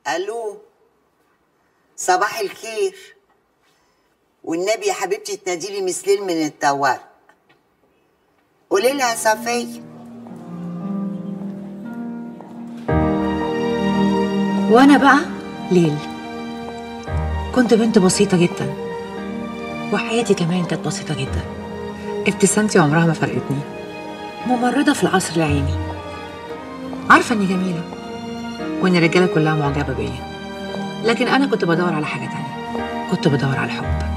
الو صباح الخير والنبي يا حبيبتي تناديلي مثلين من الطوارئ قولي لها صفيه وانا بقى ليل كنت بنت بسيطة جدا وحياتي كمان كانت بسيطة جدا ابتسامتي عمرها ما فرقتني ممرضة في العصر العيني عارفة اني جميلة وان الرجالة كلها معجبة بيا لكن انا كنت بدور على حاجة تانية كنت بدور على الحب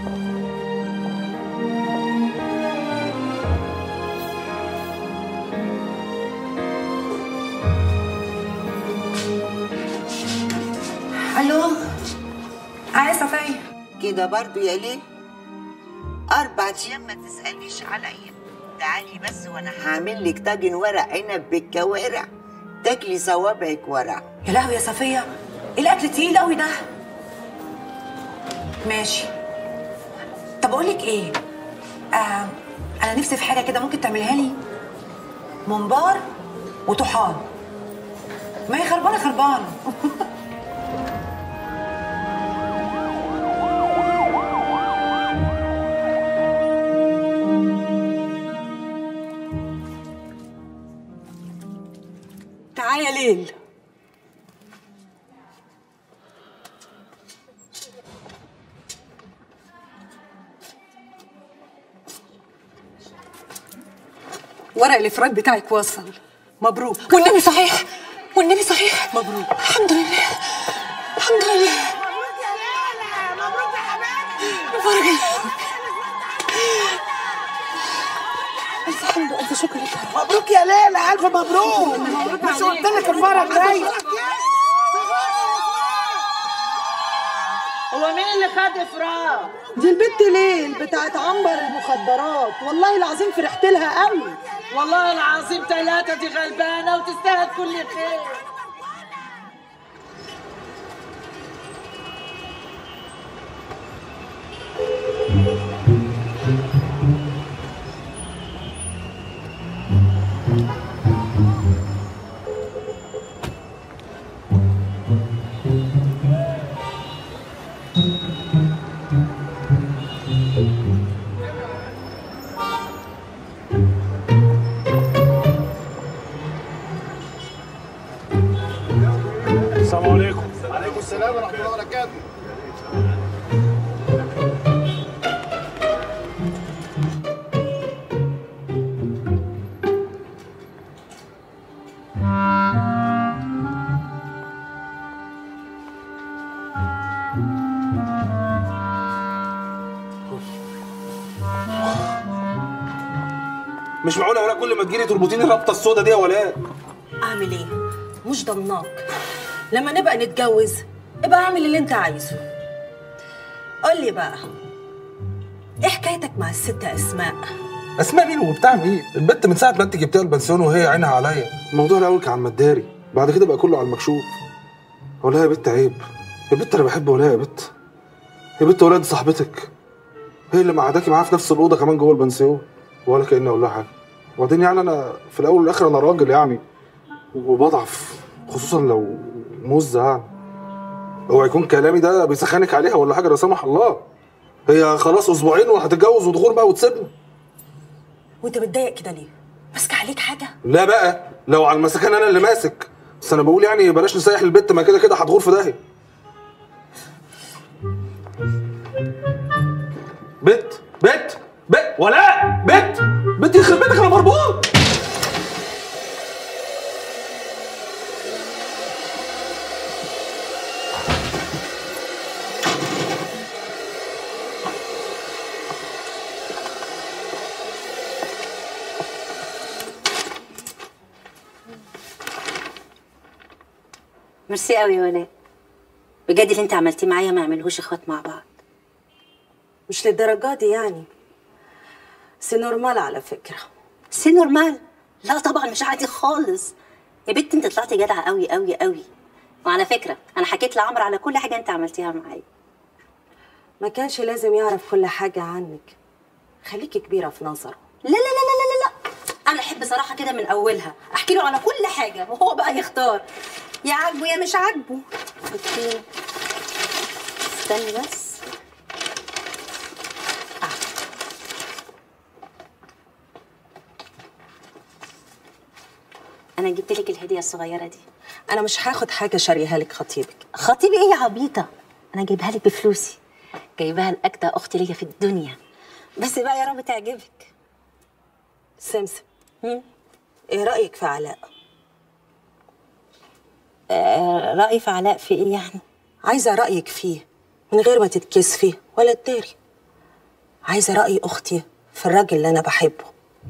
الو عايزه صفية كده برضو يا ليه اربع ايام ما تساليش عليا تعالي بس وانا هعمل لك طاجن ورق عنب بالكوارع تاكلي صوابعك ورق يا لهوي يا صفية ايه الاكل تقيل قوي ده ماشي طب اقول لك ايه آه انا نفسي في حاجه كده ممكن تعملها لي ممبار وطحال ما هي خربانه خربانه تعالى يا ليل ورق الافراج بتاعك وصل مبروك والنبي صحيح والنبي صحيح مبروك الحمد لله الحمد لله مبروك يا ليلى مبروك يا حبيبتي مبروك ألف حمد وألف شكر لك يا رب. مبروك يا ليلى الف مبروك مش قلت لك المره الجايه هو مين اللي خد افراج؟ دي البت ليل بتاعت عنبر المخدرات والله العظيم فرحت لها قوي والله العظيم ثلاثة دي غلبانة وتستاهل كل خير السلام عليكم عليكم السلام ورحمه الله وبركاته مش معقوله ولا كل ما تجيلي تربطيني الرابطه السودا دي يا ولاء اعمل ايه مش ضمناك لما نبقى نتجوز ابقى اعمل اللي انت عايزه قول لي بقى ايه حكايتك مع الست اسماء اسماء مين وبتاع مين البت من ساعه ما انت جبتيها البنسيون وهي عينها عليا الموضوع الاول كان على المداري بعد كده بقى كله على المكشوف ولا يا بت عيب يا بت انا بحب ولا يا بت يا بت ولاد صاحبتك هي اللي معداكي معاها في نفس الاوضه كمان جوه البنسيون ولا كاني اقول لها حاجه وبعدين يعني انا في الاول والاخر انا راجل يعني وبضعف خصوصا لو مزه يعني اوعى يكون كلامي ده بيسخنك عليها ولا حاجه لا سمح الله هي خلاص اسبوعين وهتتجوز ودخول بقى وتسيبنا وانت متضايق كده ليه ماسكه عليك حاجه لا بقى لو على المسكن انا اللي ماسك بس انا بقول يعني بلاش نسيح البت ما كده كده هتغور في داهيه بت بت بت ولا بت بت يخرب بيتك انا مربوط ميرسي قوي يا ولاء بجد اللي انت عملتيه معايا ما يعملهوش اخوات مع بعض مش للدرجه دي يعني سي نورمال على فكره سي نورمال لا طبعا مش عادي خالص يا بنت انت طلعتي جدعه قوي قوي قوي وعلى فكره انا حكيت لعمرو على كل حاجه انت عملتيها معايا ما كانش لازم يعرف كل حاجه عنك خليكي كبيره في نظره لا لا لا لا لا لا انا احب صراحه كده من اولها احكي له على كل حاجه وهو بقى يختار يا عاجبه يا مش عاجبه اوكي استني بس آه. انا جبت لك الهديه الصغيره دي انا مش هاخد حاجه شاريها لك خطيبك خطيبي ايه يا عبيطه انا جايبها لك بفلوسي جايباها لاجدع اخت ليا في الدنيا بس بقى يا رب تعجبك سمسم ايه رايك في علاء آه رايي في علاء في ايه يعني عايزه رايك فيه من غير ما تتكسفي ولا تداري عايزه راي اختي في الراجل اللي انا بحبه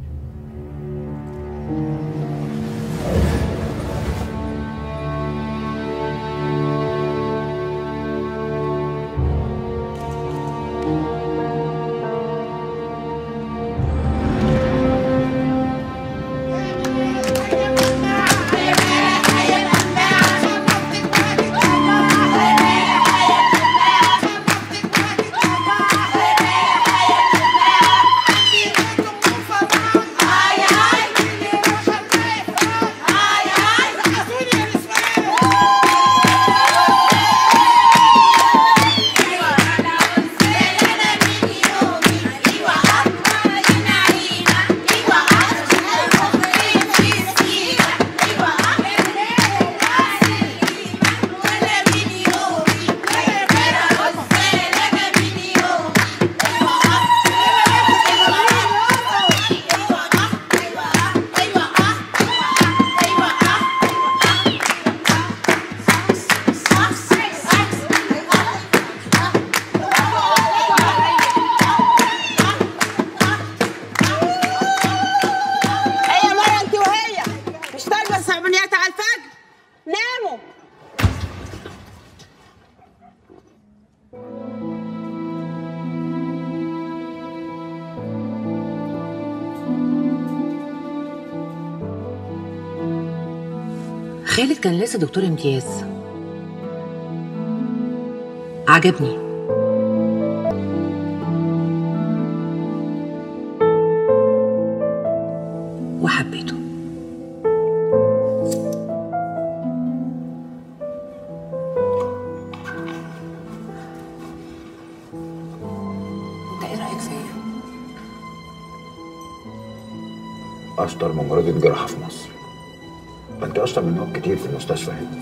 ايه يا مرة انت وهي مش طالبة الصعبانيات على الفجر ناموا خالد كان لسه دكتور امتياز عجبني وحبيته انت ايه رايك فيا؟ اشطر ممرضة جراحة في مصر ده انت اشطر من نوع كتير في المستشفى هنا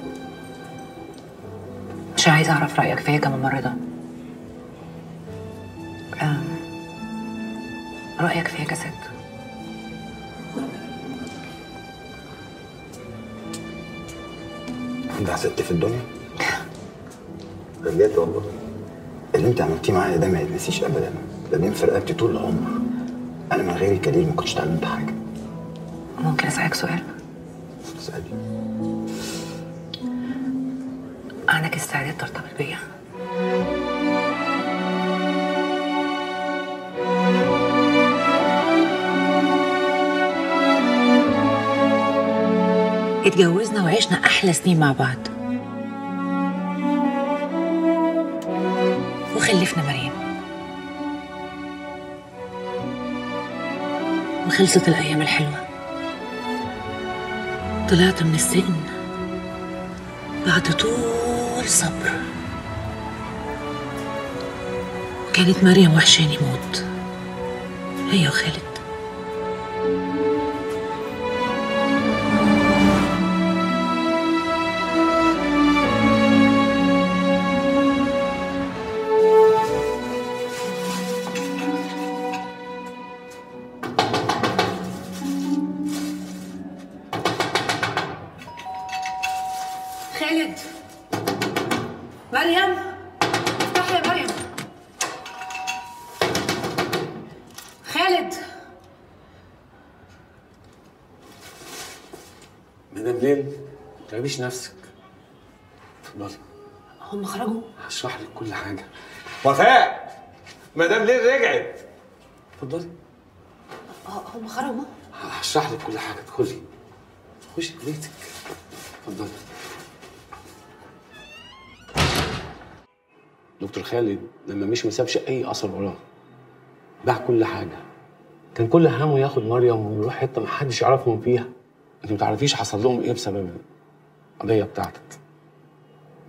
مش عايزه اعرف رايك فيا كممرضه آم، رايك فيا كست عندها ست في الدنيا بجد والله اللي انت عملتيه معايا ده ما يتنسيش ابدا ده بين في رقبتي طول العمر انا من غيرك يا ليل ما كنتش اتعلمت حاجه ممكن اسالك سؤال اسالي عندك استعداد ترتبط بيا اتجوزنا وعشنا احلى سنين مع بعض وخلفنا مريم وخلصت الايام الحلوه طلعت من السجن بعد طول صبر كانت مريم وحشاني موت هي وخالد خالد مريم افتحي يا مريم خالد مدام ليل ما تتعبيش نفسك اتفضلي هم خرجوا هشرح لك كل حاجه وفاء مدام ليل رجعت اتفضلي هم خرجوا هشرح لك كل حاجه ادخلي خشي بيتك اتفضلي دكتور خالد لما مش ما سابش اي اثر وراه باع كل حاجه كان كل همه ياخد مريم ويروح حته محدش يعرفهم فيها انت ما تعرفيش حصل لهم ايه بسبب القضيه بتاعتك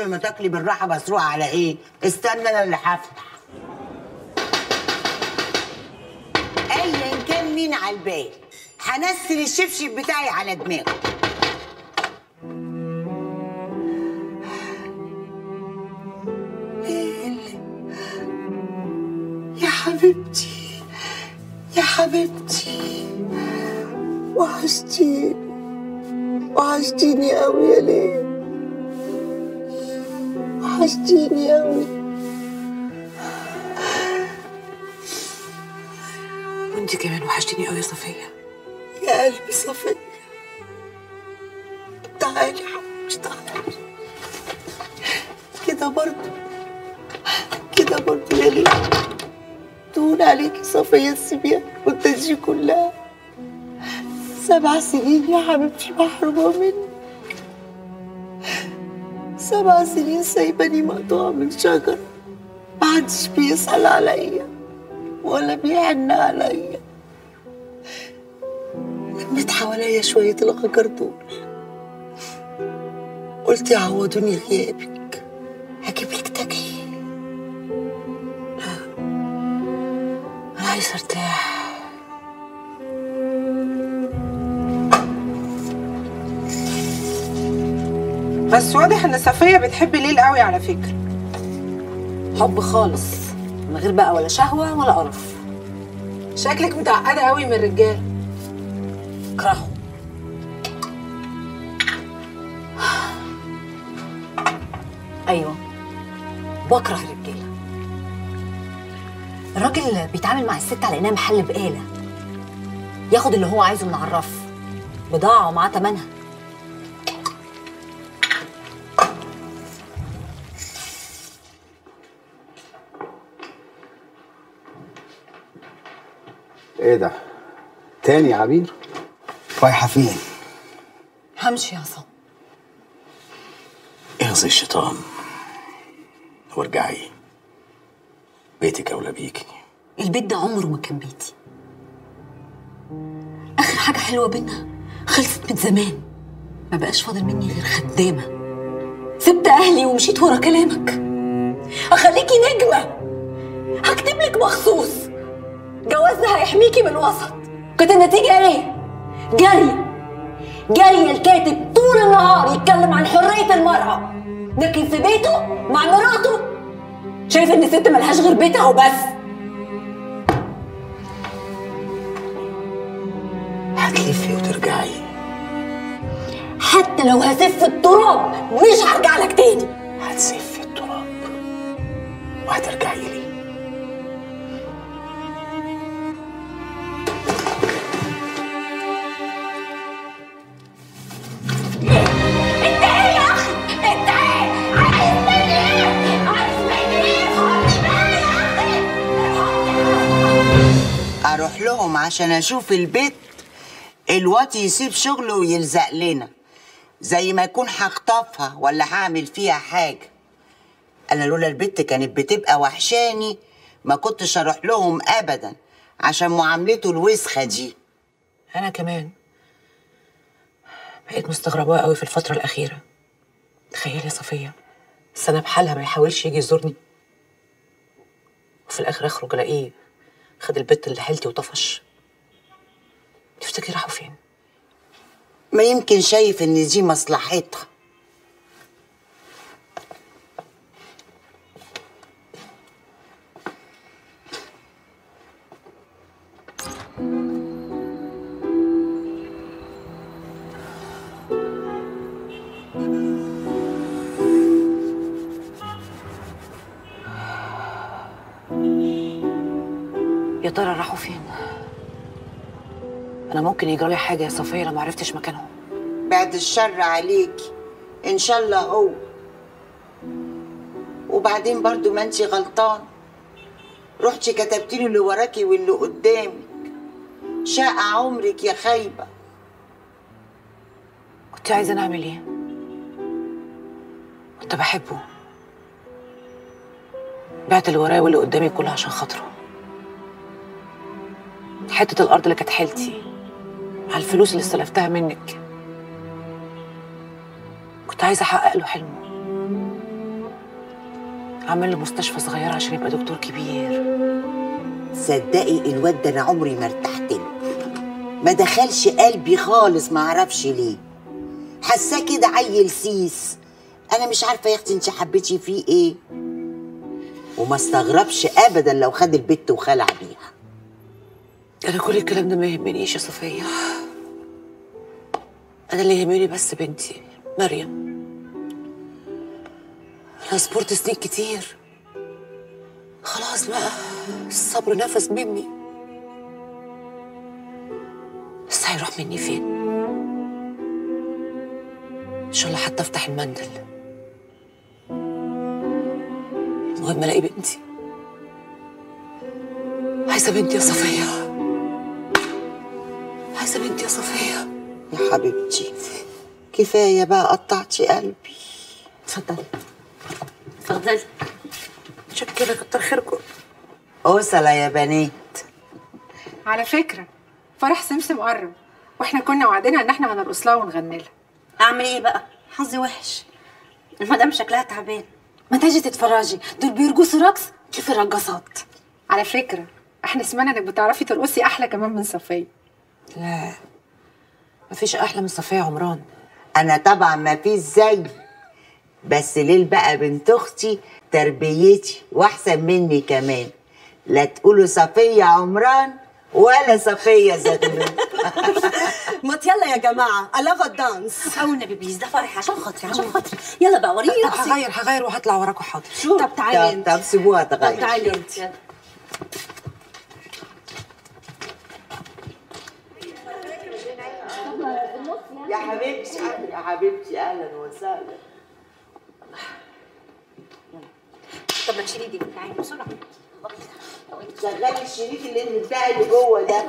بدل ما تاكلي بالراحه مسروقه على ايه استنى انا اللي هفتح ايا كان مين على البال هنزل الشبشب بتاعي على دماغه يا حبيبتي يا حبيبتي وحشتيني وحشتيني قوي يا ليل وحشتيني قوي وانت كمان وحشتيني قوي يا صفيه يا قلبي صفية تعالي يا حبيبتي تعالي كده برضه كده برضه يا ليل تهون عليكي صفية السبيع والتنسي كلها سبع سنين يا حبيبتي محرومة مني سبع سنين سايباني مقطوعة من شجرة محدش بيسأل عليا ولا بيحن عليا لميت حواليا شوية الغجر دول قلت يعوضوني غيابك هجيب لك تاكي لا أنا عايزة أرتاح بس واضح ان صفيه بتحب ليل قوي على فكره حب خالص من غير بقى ولا شهوه ولا قرف شكلك متعقده قوي من الرجال اكرهه ايوه بكره الرجاله الراجل بيتعامل مع الست على انها محل بقاله ياخد اللي هو عايزه من على الرف بضاعه ومعاه تمنها ايه ده؟ تاني يا عبير؟ رايحة فين؟ همشي يا عصام اغزي الشيطان وارجعي بيتك اولى بيكي البيت ده عمره ما كان بيتي اخر حاجه حلوه بينا خلصت من زمان ما بقاش فاضل مني غير خدامه سبت اهلي ومشيت ورا كلامك اخليكي نجمه هكتب لك مخصوص جوازنا هيحميكي من الوسط كانت النتيجه ايه جري جري الكاتب طول النهار يتكلم عن حريه المراه لكن في بيته مع مراته شايف ان الست ملهاش غير بيتها وبس هتلفي وترجعي حتى لو هسف التراب مش هرجع لك تاني هتسفي التراب وهترجعي لي اروح لهم عشان اشوف البيت الوقت يسيب شغله ويلزق لنا زي ما يكون هخطفها ولا هعمل فيها حاجه انا لولا البت كانت بتبقى وحشاني ما كنتش اروح لهم ابدا عشان معاملته الوسخه دي انا كمان بقيت مستغرباه قوي في الفتره الاخيره تخيلي يا صفيه السنه بحالها ما يحاولش يجي يزورني وفي الاخر اخرج الاقيه خد البت اللي حيلتي وطفش تفتكري راحوا فين ما يمكن شايف ان دي مصلحتها يا ترى راحوا فين انا ممكن يجرى لي حاجه يا صفيه لو ما عرفتش مكانهم بعد الشر عليكي ان شاء الله هو وبعدين برضو ما انتي غلطان رحتي كتبتي له اللي وراكي واللي قدامك شاء عمرك يا خايبه كنت عايزه نعمل ايه كنت بحبه بعت اللي ورايا واللي قدامي كله عشان خاطره حته الارض اللي كانت حيلتي على الفلوس اللي استلفتها منك كنت عايزه احقق له حلمه عمل له مستشفى صغيره عشان يبقى دكتور كبير تصدقي الواد ده انا عمري ما ارتحت له ما دخلش قلبي خالص ما اعرفش ليه حاساه كده عيل سيس انا مش عارفه يا اختي انت حبيتي فيه ايه وما استغربش ابدا لو خد البت وخلع بيها انا كل الكلام ده ما يهمنيش يا صفيه انا اللي يهمني بس بنتي مريم انا صبرت سنين كتير خلاص بقى الصبر نفس مني بس هيروح مني فين ان شاء الله حتى افتح المندل المهم الاقي بنتي عايزه بنتي يا صفيه عايزه بنتي يا صفيه يا حبيبتي كفايه بقى قطعتي قلبي اتفضلي اتفضلي شكرا كتر خيركم اوصله يا بنات على فكره فرح سمسم قرب واحنا كنا وعدنا ان احنا هنرقص لها ونغني لها اعمل ايه بقى حظي وحش المدام شكلها تعبان ما تجي تتفرجي دول بيرقصوا رقص كيف الرقصات على فكره احنا سمعنا انك بتعرفي ترقصي احلى كمان من صفيه لا مفيش احلى من صفيه عمران انا طبعا ما فيش زي بس ليل بقى بنت اختي تربيتي واحسن مني كمان لا تقولوا صفيه عمران ولا صفيه زغلول ما يلا يا جماعه الاغا الدانس او النبي بليز ده فرح عشان خاطري عشان خاطري يلا بقى وريني طب رقصي هغير هغير وهطلع وراكوا حاضر طب تعالي طب انت طب سيبوها طب تغير تعالي انت يا حبيبتي يا حبيبتي اهلا وسهلا طب ما تشيلي دي تعالي بسرعه شغلي الشريك اللي بتاعي اللي جوه ده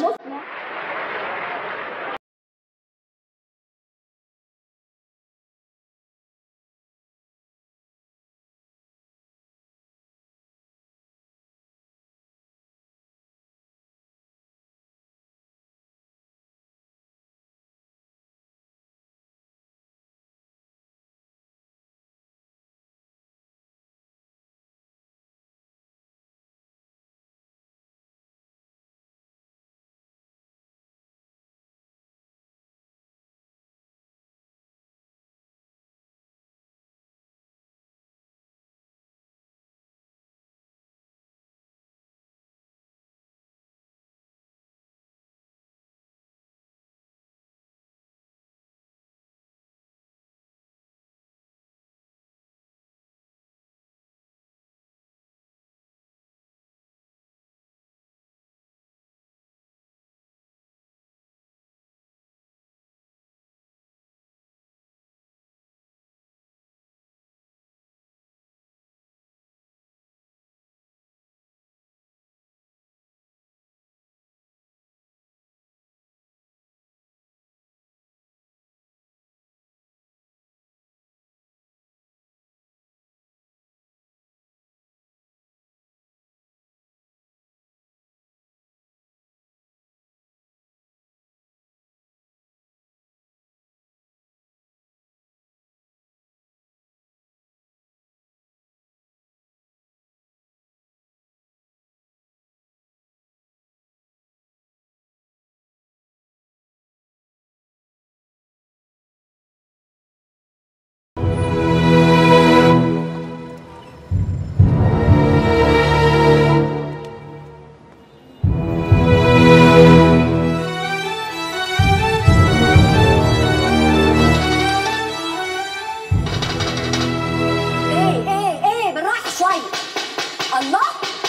ايه ايه ايه بالراحه شويه الله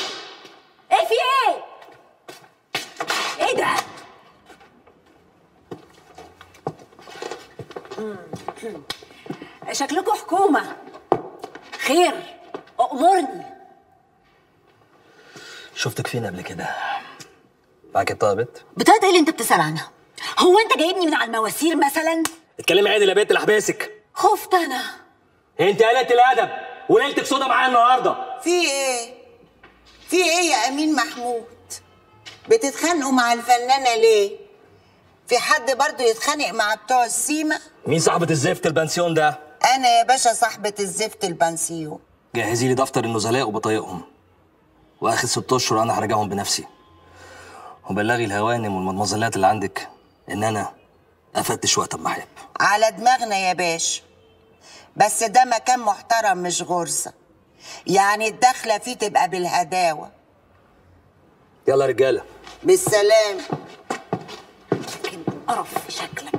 ايه في ايه ايه ده شكلكم حكومه خير امرني شفتك فين قبل كده معاك بطاقة بت بطاقه ايه اللي انت بتسال عنها هو انت جايبني من على المواسير مثلا اتكلمي عادي يا بنت اللي حباسك خفت انا انت قلة الادب وليلتك سودا معايا النهارده في ايه في ايه يا امين محمود بتتخانقوا مع الفنانه ليه في حد برضو يتخانق مع بتوع السيما مين صاحبة الزفت البنسيون ده انا يا باشا صاحبه الزفت البنسيون جهزي لي دفتر النزلاء وبطايقهم واخر ست اشهر انا هراجعهم بنفسي وبلغي الهوانم والمدمزلات اللي عندك ان انا افتش وقت ما احب على دماغنا يا باشا بس ده مكان محترم مش غرزة يعني الدخلة فيه تبقى بالهداوة يلا يا رجاله بالسلام قرف في شكلك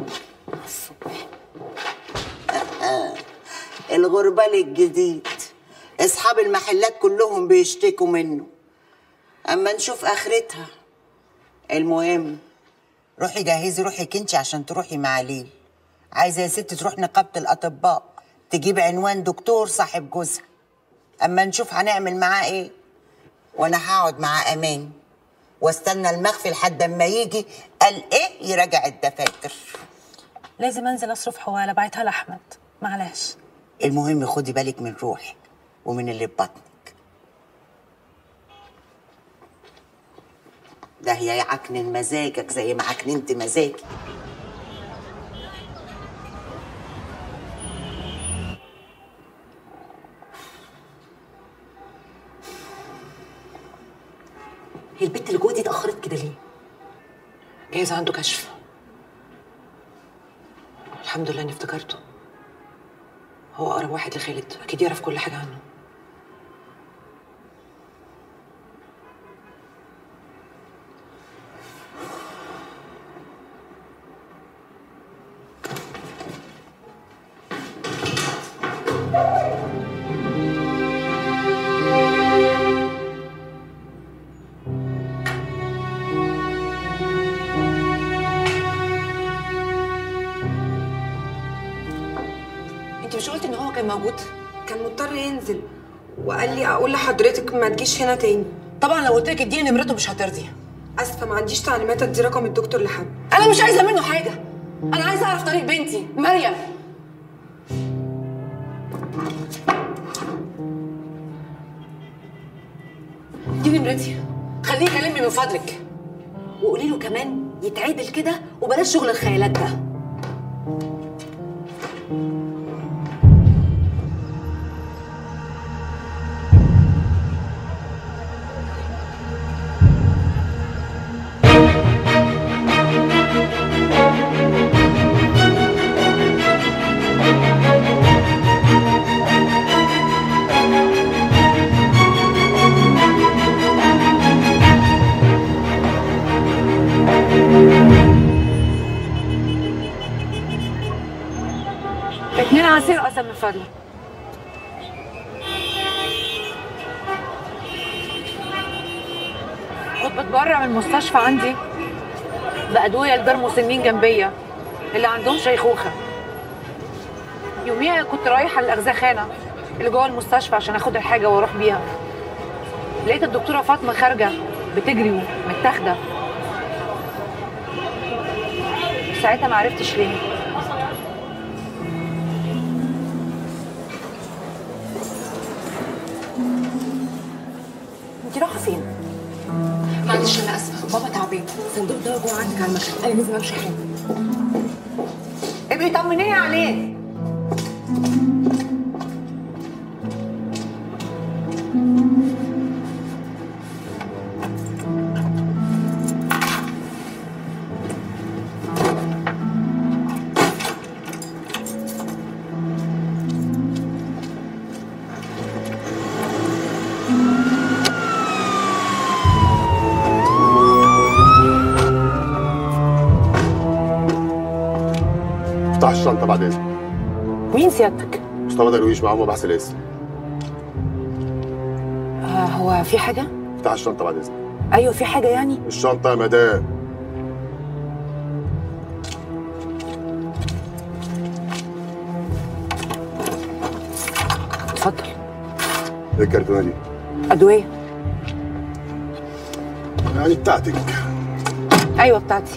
الغربال الجديد اصحاب المحلات كلهم بيشتكوا منه اما نشوف اخرتها المهم روحي جهزي روحي كنتي عشان تروحي مع ليل عايزه يا ست تروح نقابه الاطباء تجيب عنوان دكتور صاحب جوزها اما نشوف هنعمل معاه ايه وانا هقعد مع امان واستنى المخفي لحد اما يجي قال ايه يراجع الدفاتر لازم انزل اصرف حواله بعتها لاحمد معلش المهم خدي بالك من روحك ومن اللي في بطنك ده هي يعكنن مزاجك زي ما عكننت مزاجي هي البت اللي جوه دي اتاخرت كده ليه جايز عنده كشف الحمد لله اني افتكرته هو اقرب واحد لخالد اكيد يعرف كل حاجه عنه انت مش قلت ان هو كان موجود كان مضطر ينزل وقال لي اقول لحضرتك ما تجيش هنا تاني طبعا لو قلت لك اديني نمرته مش هترضي اسفه ما عنديش تعليمات ادي رقم الدكتور لحد انا مش عايزه منه حاجه انا عايزه اعرف طريق بنتي مريم دي نمرتي خليه يكلمني من فضلك وقولي له كمان يتعدل كده وبلاش شغل الخيالات ده اتنين عصير قسم من فضلك كنت بتبرع من المستشفى عندي بأدوية لدار مسنين جنبية اللي عندهم شيخوخة يوميها كنت رايحة للأغزخانة اللي جوه المستشفى عشان اخد الحاجة واروح بيها لقيت الدكتورة فاطمة خارجة بتجري ومتاخدة ساعتها ما عرفتش ليه انت رايحة فين؟ معلش انا اسفة بابا تعبان صندوق ده جوه عندك على المكتب انا لازم امشي حالا ابقي طمنيني عليه افتح الشنطه بعد اذنك مين سيادتك؟ مصطفى درويش معاه مباحث الاسم آه هو في حاجة؟ افتح الشنطه بعد اذنك ايوه في حاجة يعني؟ الشنطه يا مدام اتفضل ايه الكرتونه دي؟ أدوية يعني بتاعتك أيوة بتاعتي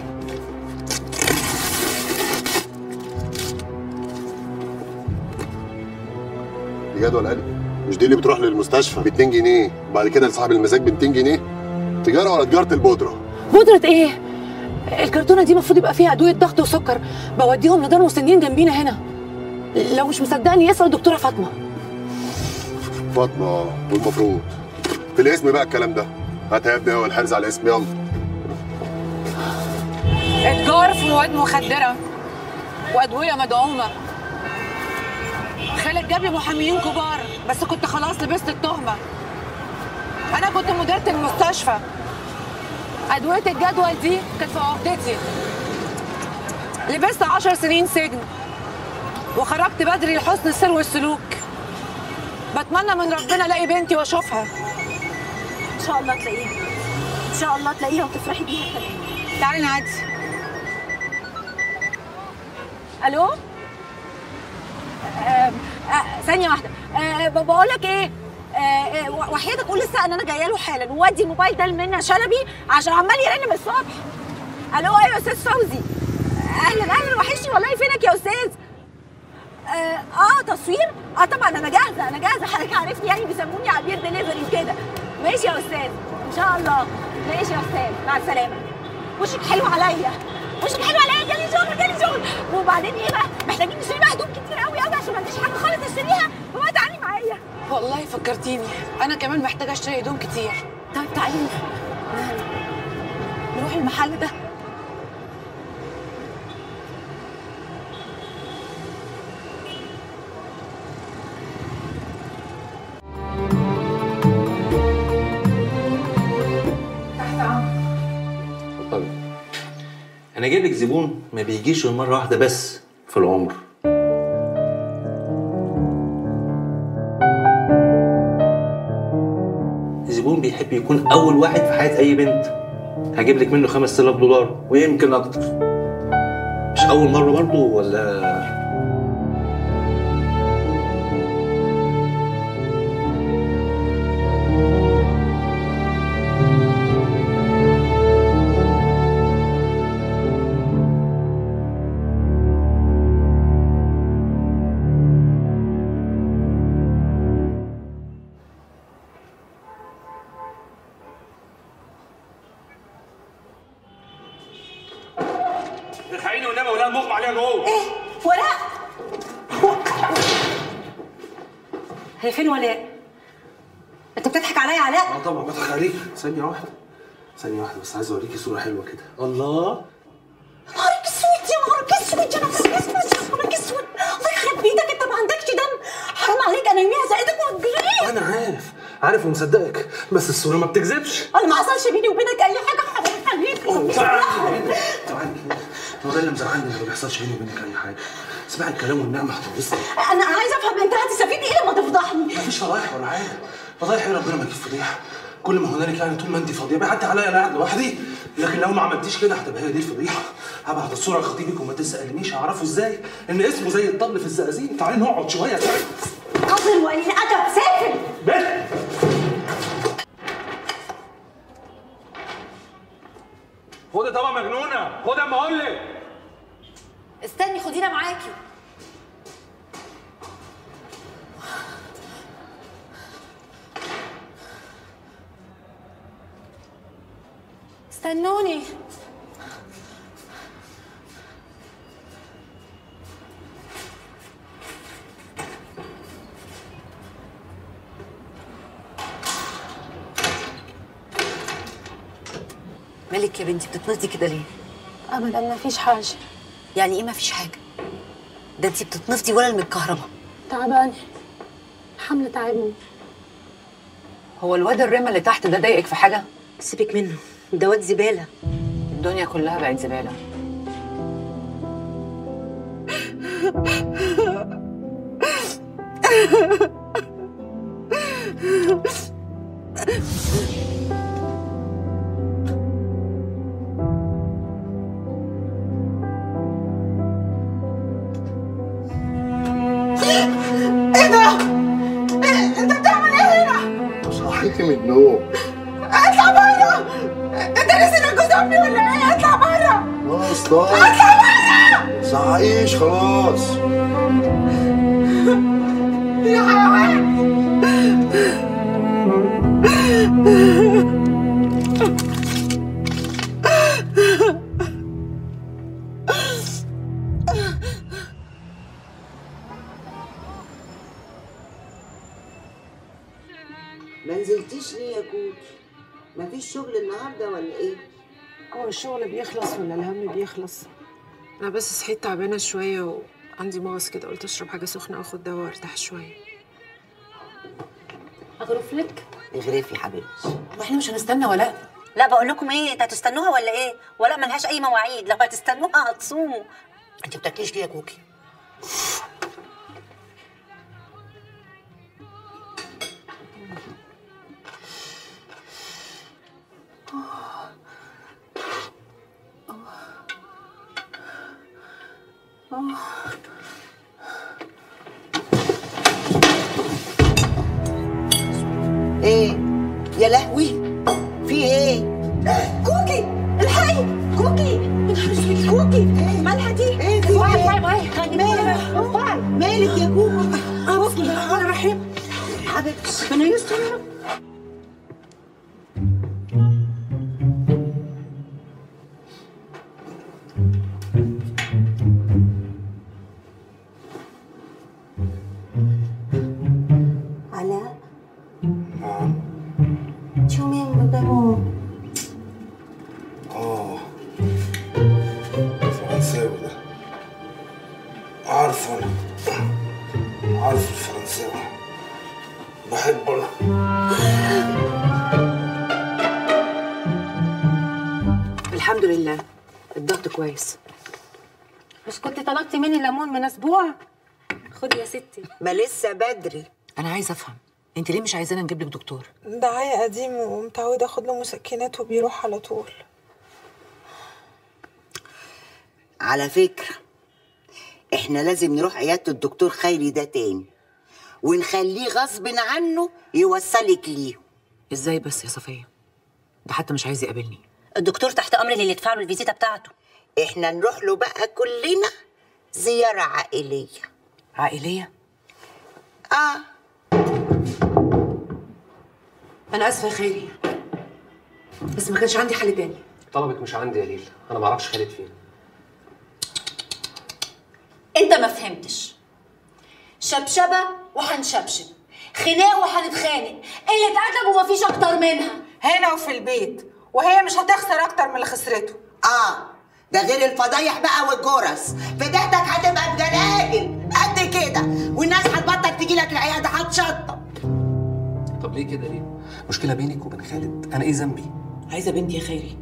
دي جدول قلب مش دي اللي بتروح للمستشفى ب 2 جنيه وبعد كده لصاحب المزاج ب 200 جنيه تجاره ولا تجاره البودره بودرة إيه؟ الكرتونة دي المفروض يبقى فيها أدوية ضغط وسكر بوديهم لدار مسنين جنبينا هنا لو مش مصدقني يسأل الدكتورة فاطمة فاطمه والمفروض في الاسم بقى الكلام ده هات يا ابني هو الحرز على الاسم يلا اتجار في مواد مخدرة وأدوية مدعومة خالد جاب لي محاميين كبار بس كنت خلاص لبست التهمة أنا كنت مديرة المستشفى أدوية الجدول دي كانت في عقدتي لبست عشر سنين سجن وخرجت بدري لحسن السير والسلوك بتمنى من ربنا الاقي بنتي واشوفها ان شاء الله تلاقيها ان شاء الله تلاقيها وتفرحي بيها كمان تعالي نعدي الو آه، آه، ثانيه واحده آه، بقول لك ايه آه، آه، وحياتك قول لسه ان انا جايه له حالا وودي الموبايل ده لمنى شلبي عشان عمال يرن من الصبح الو ايوه يا استاذ فوزي اهلا اهلا وحشني والله فينك يا استاذ اه, آه تصوير اه طبعا انا جاهزه انا جاهزه حضرتك عارفني يعني بيسموني عبير دليفري وكده ماشي يا استاذ ان شاء الله ماشي يا استاذ مع السلامه وشك حلو عليا وشك حلو عليا جالي شغل جالي شغل وبعدين ايه بقى محتاجين نشتري بقى هدوم كتير قوي قوي عشان ما عنديش حاجه خالص اشتريها فبقى تعالي معايا والله فكرتيني انا كمان محتاجه اشتري هدوم كتير طيب تعالي نروح المحل ده اتفضلي انا جايب لك زبون ما بيجيش غير مره واحده بس في العمر زبون بيحب يكون اول واحد في حياه اي بنت هجيب لك منه 5000 دولار ويمكن اكتر مش اول مره برضه ولا الحقيني والنبي ولا المغمى عليها جوه ايه ولاء هي فين ولاء انت بتضحك عليا يا علاء اه طبعا بضحك عليك ثانية واحدة ثانية واحدة بس عايز اوريكي صورة حلوة كده الله نهارك اسود يا نهارك اسود يا نهارك اسود يا نهارك اسود الله يخرب بيتك انت ما عندكش دم حرام عليك انا يوميها زقتك وهتجري انا عارف عارف ومصدقك بس الصورة ما بتكذبش انا ما حصلش بيني وبينك اي حاجه حرام عليك تعالي تعالي هو ده اللي مزعلني ان ما بيحصلش بيني وبينك اي حاجه اسمعي الكلام والنعمة هتورثني انا عايزه افهم انت هتستفيد ايه لما تفضحني مفيش فضايح ولا حاجة فضايح ايه ربنا ما يجيب فضيحة كل ما هنالك يعني طول ما انت فاضية بيعدي عليا انا قاعد لوحدي لكن لو ما عملتيش كده هتبقى هي دي الفضيحة هبعت الصورة لخطيبك وما تسألنيش هعرفه ازاي ان اسمه زي الطبل في الزقازيق تعالي نقعد شوية تعالي قاتل وقليل ادب سافل بس خدي طبعا مجنونة خدي اما اقول لك استني خدينا معاكي استنوني مالك يا بنتي بتتنطي كده ليه؟ ابدا ما فيش حاجه يعني ايه ما فيش حاجه؟ ده انت بتتنفضي ولا المتكهربه تعبانه حمل تعبني هو الواد الرمى اللي تحت ده ضايقك في حاجه؟ سيبك منه ده واد زباله الدنيا كلها بقت زباله ايه ده؟ إيه؟ انت بتعمل ايه هنا؟ صحيتي من النوم اطلع بره! انت نسيت جوز امي ولا ايه؟ اطلع بره! خلاص طيب اطلع بره! صحيش خلاص يا حيوان! نزلتيش ليه يا كوكي مفيش شغل النهارده ولا ايه هو الشغل بيخلص ولا الهم بيخلص انا بس صحيت تعبانه شويه وعندي مغص كده قلت اشرب حاجه سخنه واخد دواء وارتاح شويه اغرف لك اغرفي حبيبتي واحنا مش هنستنى ولا لا بقول لكم ايه انت هتستنوها ولا ايه ولا ملهاش اي مواعيد لو هتستنوها هتصوموا انت بتاكليش ليه يا كوكي ايه يا لهوي في ايه كوكي الحقي كوكي كوكي مالها دي ايه في واي ايه واي واي خلي بالك مالك يا كوكي اه بسم الله الرحمن الرحيم حبيبتي ربنا يستر يا رب علاء شو مين قدامه اه فرنساوي ده عارفه انا عارف الفرنساوي بحبه انا الحمد لله الضغط كويس مش كنت طلبتي مني ليمون من اسبوع خدي يا ستي ما لسه بدري انا عايزه افهم انت ليه مش عايزانا نجيب لك دكتور ده عيا قديم ومتعودة اخد له مسكنات وبيروح على طول على فكرة احنا لازم نروح عيادة الدكتور خيري ده تاني ونخليه غصب عنه يوصلك ليه ازاي بس يا صفيه ده حتى مش عايز يقابلني الدكتور تحت امر اللي يدفع له الفيزيتا بتاعته احنا نروح له بقى كلنا زيارة عائلية عائليه اه انا اسفه يا خيري بس ما كانش عندي حل تاني طلبك مش عندي يا ليل انا ما اعرفش خالد فين انت ما فهمتش شبشبه وهنشبشب خناق وهنتخانق قله ادب ومفيش اكتر منها هنا وفي البيت وهي مش هتخسر اكتر من اللي خسرته اه ده غير الفضايح بقى والجرس فديتك هتبقى بجلاجل قد كده والناس هتبطل تجي لك العياده هتشطب طب ليه كده ليه مشكله بينك وبين خالد انا ايه ذنبي عايزه بنتي يا خيري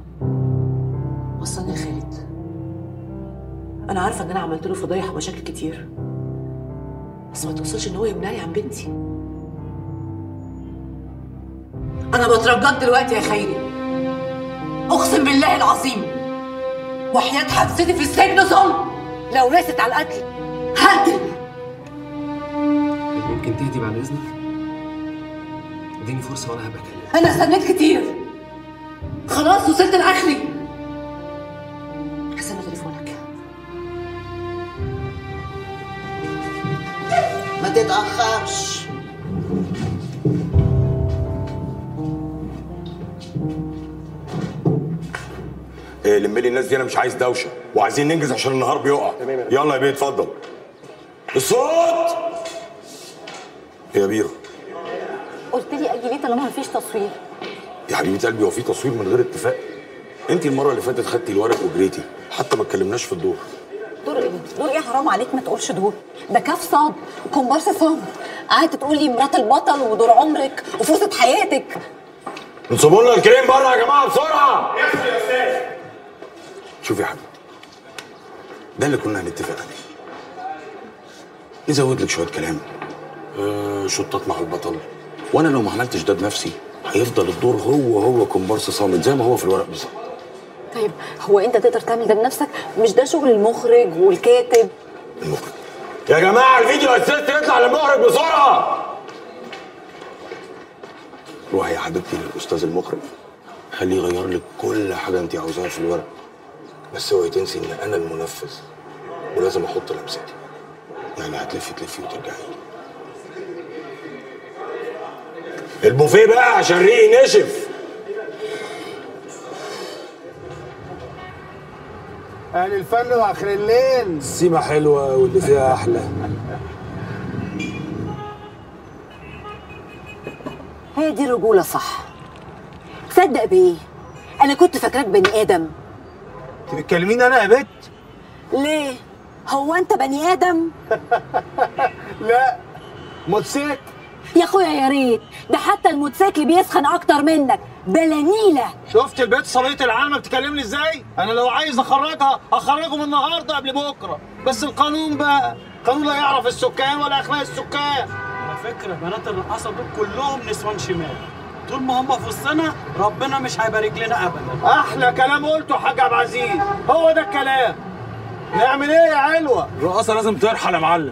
وصلني لخالد انا عارفه ان انا عملت له فضايح ومشاكل كتير بس ما توصلش ان هو يمنعني عن بنتي انا بترجاك دلوقتي يا خيري اقسم بالله العظيم وحياة حبستي في السجن ظلم لو رست على القتل هقتل ممكن تهدي بعد اذنك اديني فرصه وانا هبقى اكلمك انا استنيت كتير خلاص وصلت لاخري حسن تليفونك ما تتاخرش إيه لم لي الناس دي انا مش عايز دوشه وعايزين ننجز عشان النهار بيقع يلا يا بيه اتفضل الصوت يا بيرو قلت لي اجي ليه طالما مفيش تصوير يا حبيبه قلبي هو في تصوير من غير اتفاق انت المره اللي فاتت خدتي الورق وجريتي حتى ما اتكلمناش في الدور دور ايه دور ايه حرام عليك ما تقولش دور ده كاف صاد وكومبارس صاد قعدت تقول لي مرات البطل ودور عمرك وفرصه حياتك انصبوا لنا الكريم بره يا جماعه بسرعه يا استاذ شوف يا حبيبتي ده اللي كنا هنتفق عليه نزود لك شويه كلام آه شطات مع البطل وانا لو ما عملتش ده بنفسي هيفضل الدور هو هو كومبارس صامت زي ما هو في الورق بالظبط طيب هو انت تقدر تعمل ده بنفسك مش ده شغل المخرج والكاتب المخرج يا جماعه الفيديو اسيست يطلع للمخرج بسرعه روحي يا حبيبتي للاستاذ المخرج خليه يغير لك كل حاجه انت عاوزاها في الورق بس اوعي تنسي ان انا المنفذ ولازم احط لمستي يعني هتلفي تلفي وترجعي البوفيه بقى عشان ريقي نشف اهل الفن واخر الليل السيمة حلوة واللي فيها أحلى هي دي الرجوله صح تصدق بايه انا كنت فاكراك بني ادم انت بتكلميني انا يا بت ليه هو انت بني ادم لا موتوسيكل يا اخويا يا ريت ده حتى الموتوسيكل بيسخن اكتر منك بلانيله شفت البيت صبيه العالمه بتكلمني ازاي انا لو عايز اخرجها اخرجه من النهارده قبل بكره بس القانون بقى قانون لا يعرف السكان ولا اخلاق السكان على فكرة بنات الرقاصة دول كلهم نسوان شمال طول ما هم في وسطنا ربنا مش هيبارك لنا ابدا احلى كلام قلته يا حاج عبد العزيز هو ده الكلام نعمل ايه يا علوه الرقاصه لازم ترحل يا معلم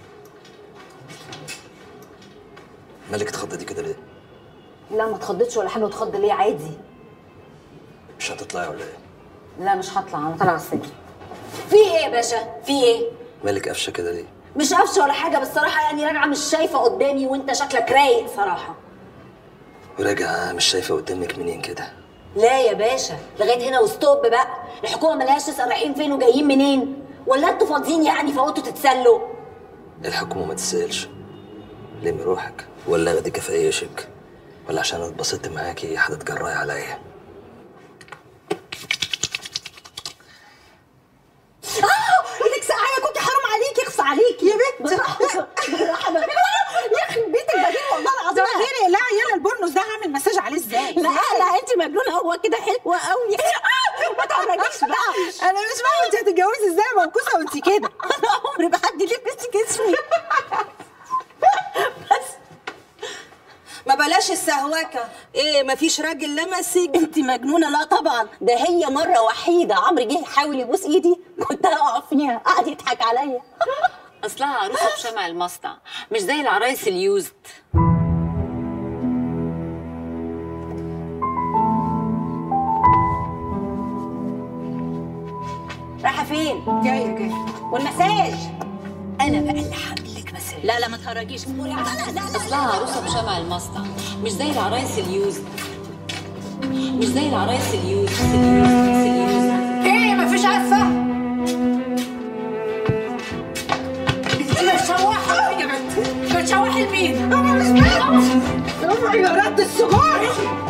مالك اتخضيتي كده ليه؟ لا ما اتخضتش ولا حاجه اتخض ليه عادي مش هتطلعي ولا ايه؟ لا مش هطلع انا طالعه السجن في ايه يا باشا في ايه مالك قفشه كده ليه؟ مش قفشه ولا حاجه بس صراحه يعني راجعه مش شايفه قدامي وانت شكلك رايق صراحه وراجعه مش شايفه قدامك منين كده؟ لا يا باشا لغايه هنا وستوب بقى الحكومه ملهاش تسال رايحين فين وجايين منين ولا انتوا فاضيين يعني فقلتوا تتسلوا الحكومه ما تسالش لمي روحك ولا اخدك في اي شك ولا عشان اتبسطت معاكي هتتجرأي عليا اه ايدك سقعه كنت حرام عليكي اخص عليكي يا بنت بالراحه بالراحه يخرب بيتك بدين والله العظيم غير لا يلا البورنوس ده هعمل مساج عليه ازاي لا لا انت مجنونه هو كده حلوه قوي ما تعرفيش بقى انا مش فاهمه انت هتتجوزي ازاي منكوسه وانت كده انا عمري ما حد لبس جسمي ما بلاش السهوكه ايه مفيش راجل لمسك انت مجنونه لا طبعا ده هي مره وحيده عمرو جه يحاول يبوس ايدي كنت هقع فيها قعد يضحك عليا اصلها عروسه بشمع المصنع مش زي العرايس اليوزد رايحه فين جايه جايه والمساج انا بقى اللي هعمل لك مساج لا لا ما تهرجيش اصبري لا لا لا اصلها عروسه بشمع المصنع مش زي العرايس اليوزد مش زي العرايس اليوزد اليوزد اليوزد ايه مفيش عارفه بتشوحي يا بنت بتشوحي لمين؟ انا مش فاهمه اوعي يا رد السجون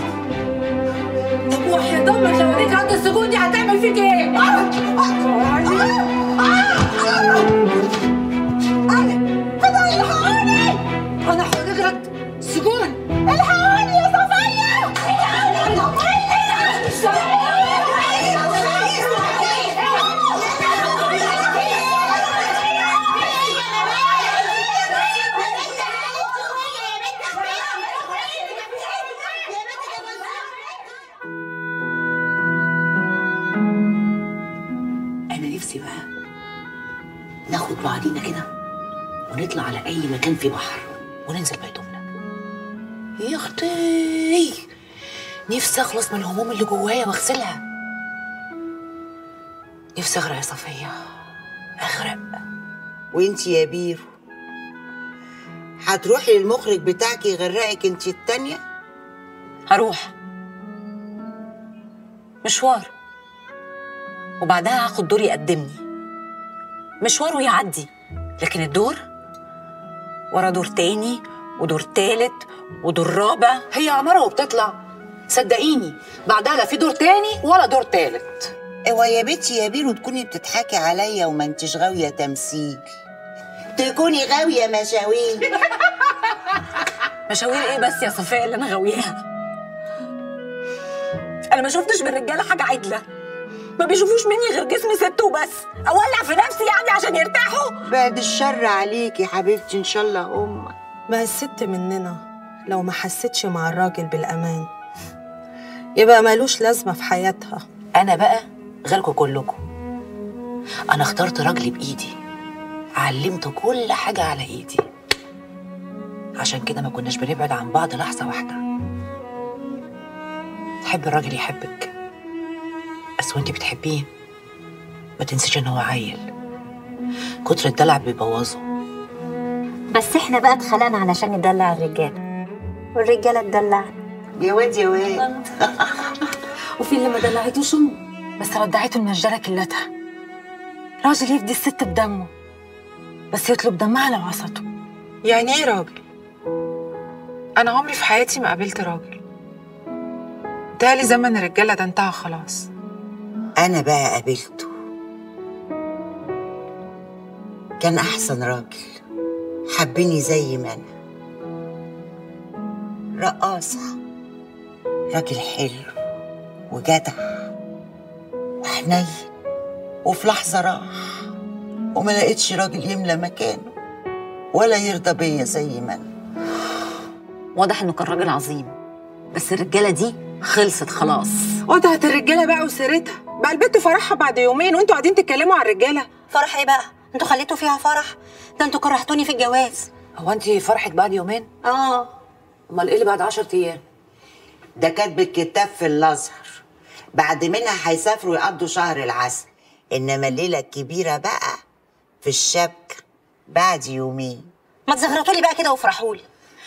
طب وحياة امك لو اوريك رد السجون دي هتعمل فيك ايه؟ فضل الحقوني انا هوريك رد سجون الحقوني يا صفيه انا نفسي بقى ناخد بعضينا كده ونطلع على اي مكان فيه بحر وننزل بهدومنا يا اختي نفسي اخلص من الهموم اللي جوايا واغسلها نفسي اغرق يا صفيه اغرق وانت يا بيرو هتروحي للمخرج بتاعك يغرقك انت التانية هروح مشوار وبعدها هاخد دور يقدمني مشوار ويعدي لكن الدور ورا دور تاني ودور تالت ودور رابع هي عمارة وبتطلع صدقيني بعدها لا في دور تاني ولا دور تالت اوعى يا بنتي يا بيرو تكوني بتضحكي عليا وما انتش غاوية تمثيل تكوني غاوية مشاوير مشاوير ايه بس يا صفية اللي انا غاوياها انا ما شفتش بالرجاله حاجه عدله ما بيشوفوش مني غير جسمي ست وبس اولع في نفسي يعني عشان يرتاحوا بعد الشر عليكي يا حبيبتي ان شاء الله امك ما الست مننا لو ما حستش مع الراجل بالأمان يبقى مالوش لازمة في حياتها انا بقى غيركم كلكم انا اخترت راجلي بايدي علمته كل حاجه على ايدي عشان كده ما كناش بنبعد عن بعض لحظه واحده تحب الراجل يحبك بس وانت بتحبيه ما تنسيش ان هو عيل كتر الدلع بيبوظه بس احنا بقى اتخلقنا علشان ندلع الرجاله والرجاله تدلعنا يا واد يا واد وفي اللي ما دلعتوش امه بس ردعته المنجله كلتها راجل يفدي الست بدمه بس يطلب دمها لو عصته يعني ايه راجل؟ انا عمري في حياتي ما قابلت راجل تالي زمن الرجاله ده انتهى خلاص انا بقى قابلته كان احسن راجل حبني زي ما انا رقاصة راجل حلو وجدع وحنين وفي لحظة راح وما لقيتش راجل يملى مكانه ولا يرضى بيا زي ما انا واضح انه كان راجل عظيم بس الرجاله دي خلصت خلاص قطعت الرجاله بقى وسيرتها بقى البت فرحها بعد يومين وانتوا قاعدين تتكلموا على الرجاله فرح ايه بقى انتوا خليتوا فيها فرح ده انتوا كرهتوني في الجواز هو انت فرحك بعد يومين؟ اه امال ايه اللي بعد 10 ايام؟ ده كاتب الكتاب في الازهر بعد منها هيسافروا يقضوا شهر العسل انما الليله الكبيره بقى في الشبكه بعد يومين ما تزغرطوا لي بقى كده وافرحوا لي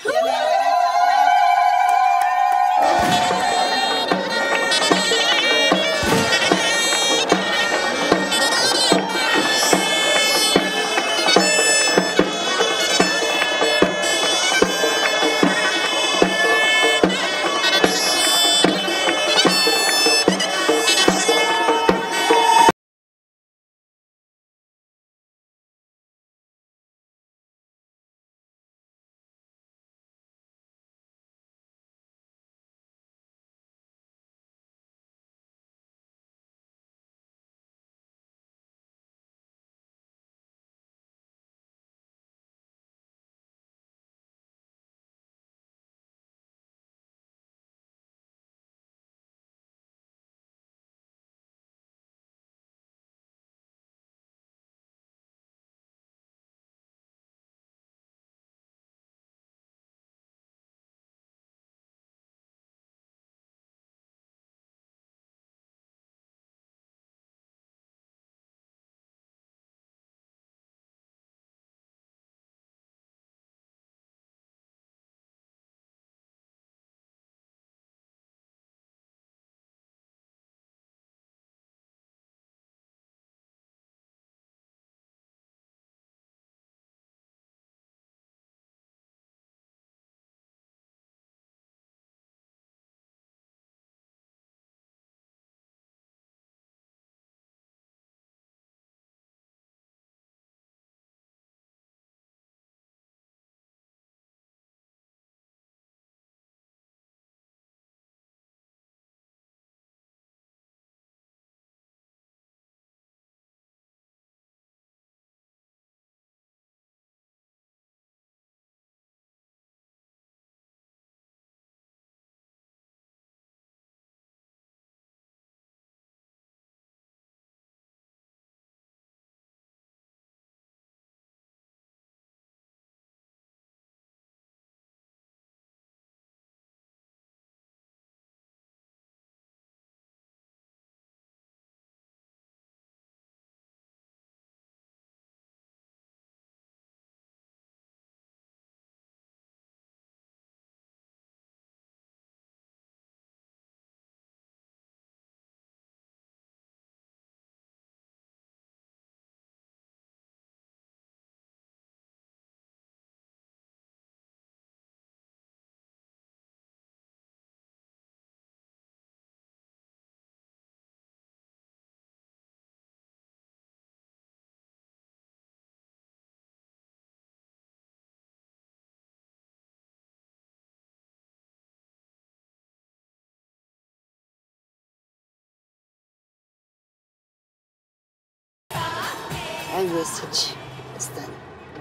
ايوه يا ستي استنى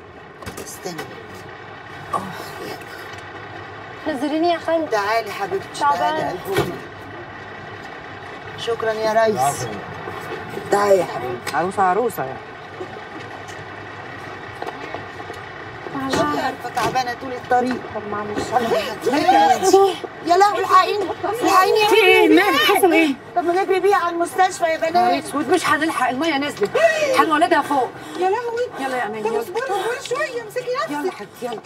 استنى اه يا نزليني يا خالد تعالي حبيبتي تعبانة. تعالي قلبومي شكرا يا ريس تعالي يا حبيبتي عروسه عروسه يعني عارفه تعبانه طول الطريق طب معلش نرجع. يا لهوي الحقيني الحقيني يا في ايه؟ بنتي. مالك؟ حصل ايه؟ طب ما نجري بيها على المستشفى يا نهار بنات اسود مش هنلحق الميه نزلت هنولدها فوق يا لهوي يلا يا امين طب يلا اصبري اصبري شويه امسكي نفسك يلا حبيبتي يلا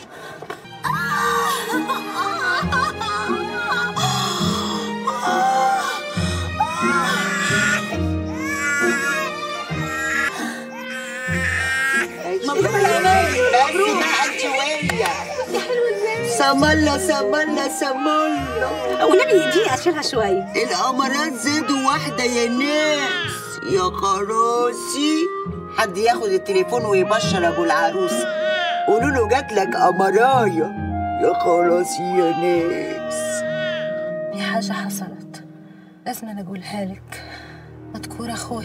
مبروك يا امان مبروك بقى انت وهي سمالة سمالة سمالة والنبي يديني اشيلها شويه القمرات زادوا واحدة يا ناس يا خراسي حد ياخد التليفون ويبشر ابو العروس قولوا له جات لك قمرايه يا خراسي يا ناس دي حاجة حصلت لازم أنا أقولها لك مذكور أخوي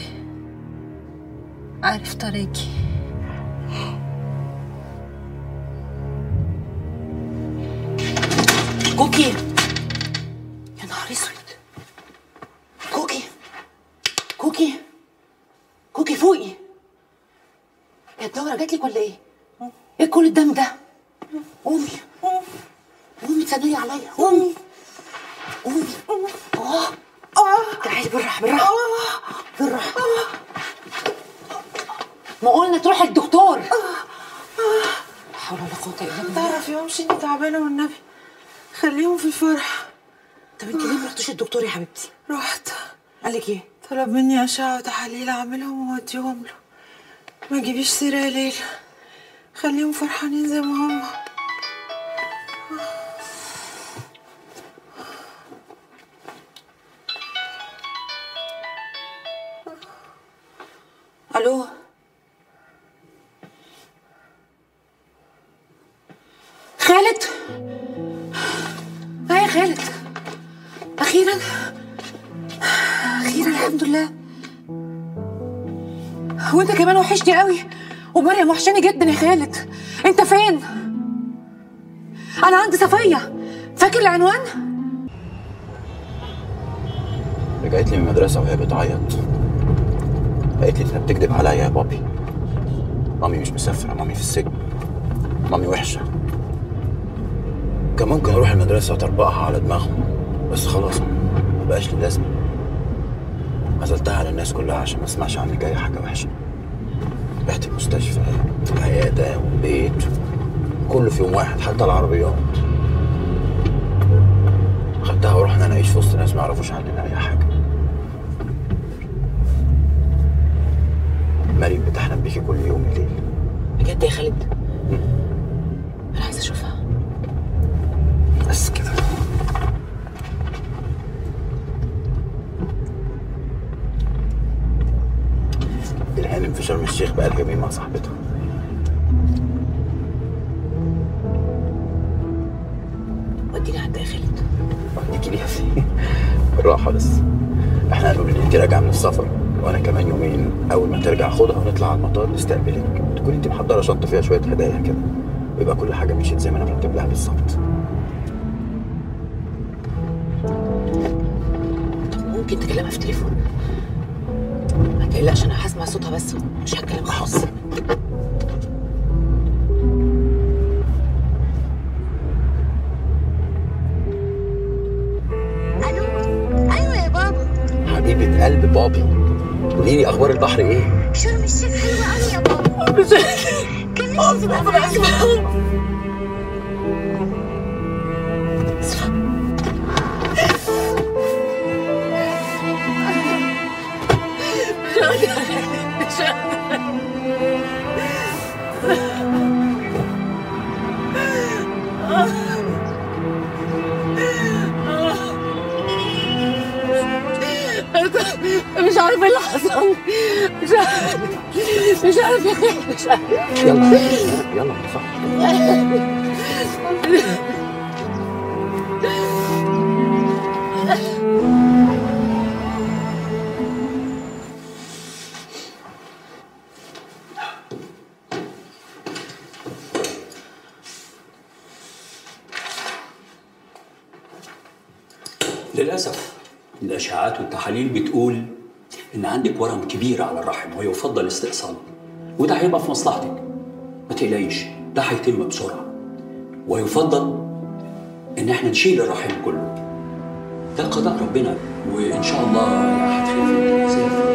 عارف طريقي كوكي يا نهار اسود كوكي كوكي كوكي فوقي يا الدورة جات لك ولا ايه؟ ايه كل الدم ده؟ قومي قومي تسندي عليا قومي قومي اه اه تعالي بالراحة بالراحة بالراحة ما قلنا تروحي الدكتور لا حول ولا قوة الا بالله تعرف يا امشي اني تعبانه والنبي خليهم في الفرح طب انت ليه ما رحتوش الدكتور يا حبيبتي؟ رحت قال لك ايه؟ طلب مني اشعه وتحاليل اعملهم واوديهم له ما تجيبيش سيره يا ليلى خليهم فرحانين زي ما هم الو خالد ها يا خالد اخيرا اخيرا الحمد لله وانت كمان وحشني قوي ومريم وحشاني جدا يا خالد انت فين انا عندي صفيه فاكر العنوان رجعت لي من المدرسة وهي بتعيط قالت لي انت بتكذب عليا يا بابي مامي مش مسافرة مامي في السجن مامي وحشة كان ممكن اروح المدرسة وتربقها على دماغهم بس خلاص ما بقاش لي لازمة عزلتها على الناس كلها عشان ما اسمعش عني جاي حاجة وحشة رحت المستشفى العيادة والبيت كله في يوم واحد حتى العربيات خدتها ورحنا نعيش في وسط ناس ما يعرفوش عننا اي حاجة مريم بتحلم بيكي كل يوم الليل بجد يا خالد انا عايزه اشوفها بس كده الهانم في شرم الشيخ بقى يومين مع صاحبتها وديني عند يا خالد وديكي ليها فين بالراحة بس احنا هنقول ان انت راجعة من السفر وانا كمان يومين اول ما ترجع خدها ونطلع على المطار نستقبلك تكون انت محضرة شنطة فيها شوية هدايا كده ويبقى كل حاجة مشيت زي ما انا مرتب لها بالظبط طب ممكن تكلمها في التليفون ما تقلقش انا هسمع صوتها بس مش هتكلم خالص ايوه يا بابا حبيبة قلب بابي قولي لي اخبار البحر ايه؟ شرم الشيخ حلوه قوي يا بابا كان نفسي تبقى معانا مش عارفه ايه اللي حصل مش عارفه مش عارفه مش عارفه يلا يلا صح للأسف الأشعاعات والتحاليل بتقول إن عندك ورم كبير على الرحم ويفضل استئصاله وده هيبقى في مصلحتك ما تقلقيش ده هيتم بسرعة ويفضل إن إحنا نشيل الرحم كله ده قضاء ربنا وإن شاء الله هتخف النزاف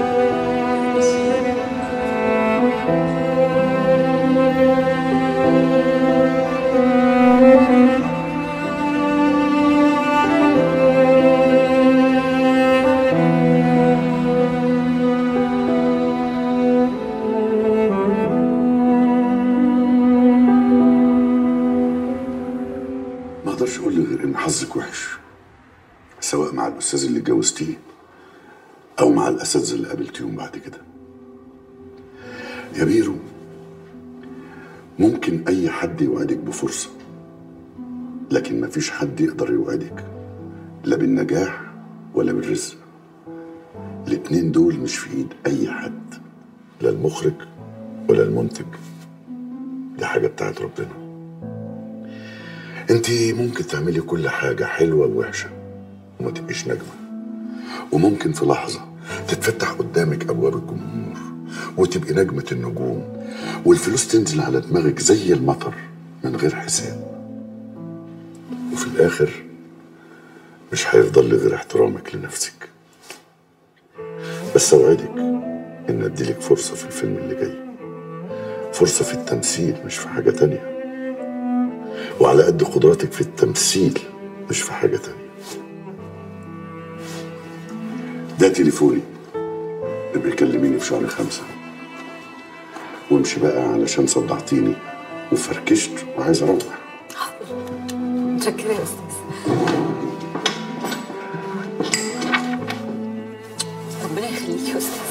حظك وحش سواء مع الاستاذ اللي اتجوزتيه او مع الاساتذه اللي قابلتيهم بعد كده يا بيرو ممكن اي حد يوعدك بفرصه لكن مفيش حد يقدر يوعدك لا بالنجاح ولا بالرزق الاتنين دول مش في ايد اي حد لا المخرج ولا المنتج دي حاجه بتاعت ربنا انت ممكن تعملي كل حاجه حلوه ووحشه وما تبقيش نجمه وممكن في لحظه تتفتح قدامك ابواب الجمهور وتبقي نجمه النجوم والفلوس تنزل على دماغك زي المطر من غير حساب وفي الاخر مش هيفضل لي غير احترامك لنفسك بس اوعدك ان اديلك فرصه في الفيلم اللي جاي فرصه في التمثيل مش في حاجه تانية وعلى قد قدراتك في التمثيل مش في حاجه تانية ده تليفوني ابقي كلميني في شهر خمسة وامشي بقى علشان صدعتيني وفركشت وعايز اروح متشكرة يا أستاذ ربنا يخليك يا أستاذ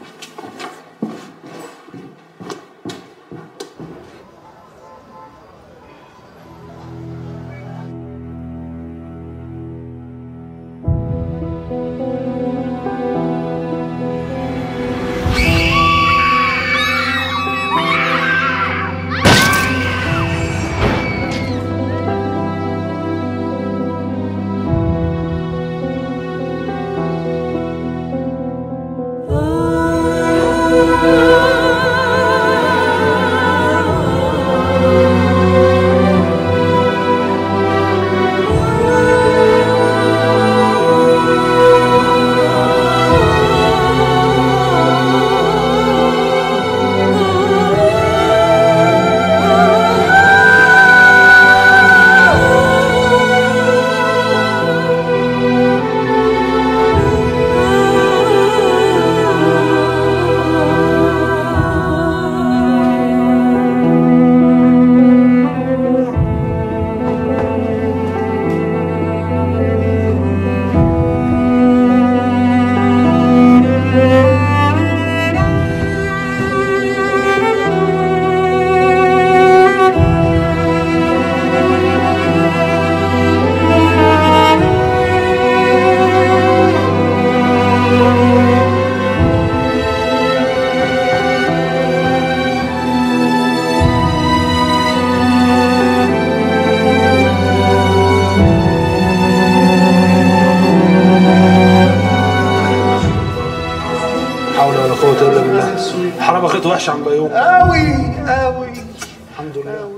حول ولا قوة إلا بالله حرام أخيط وحش عن بيوم قوي قوي الحمد لله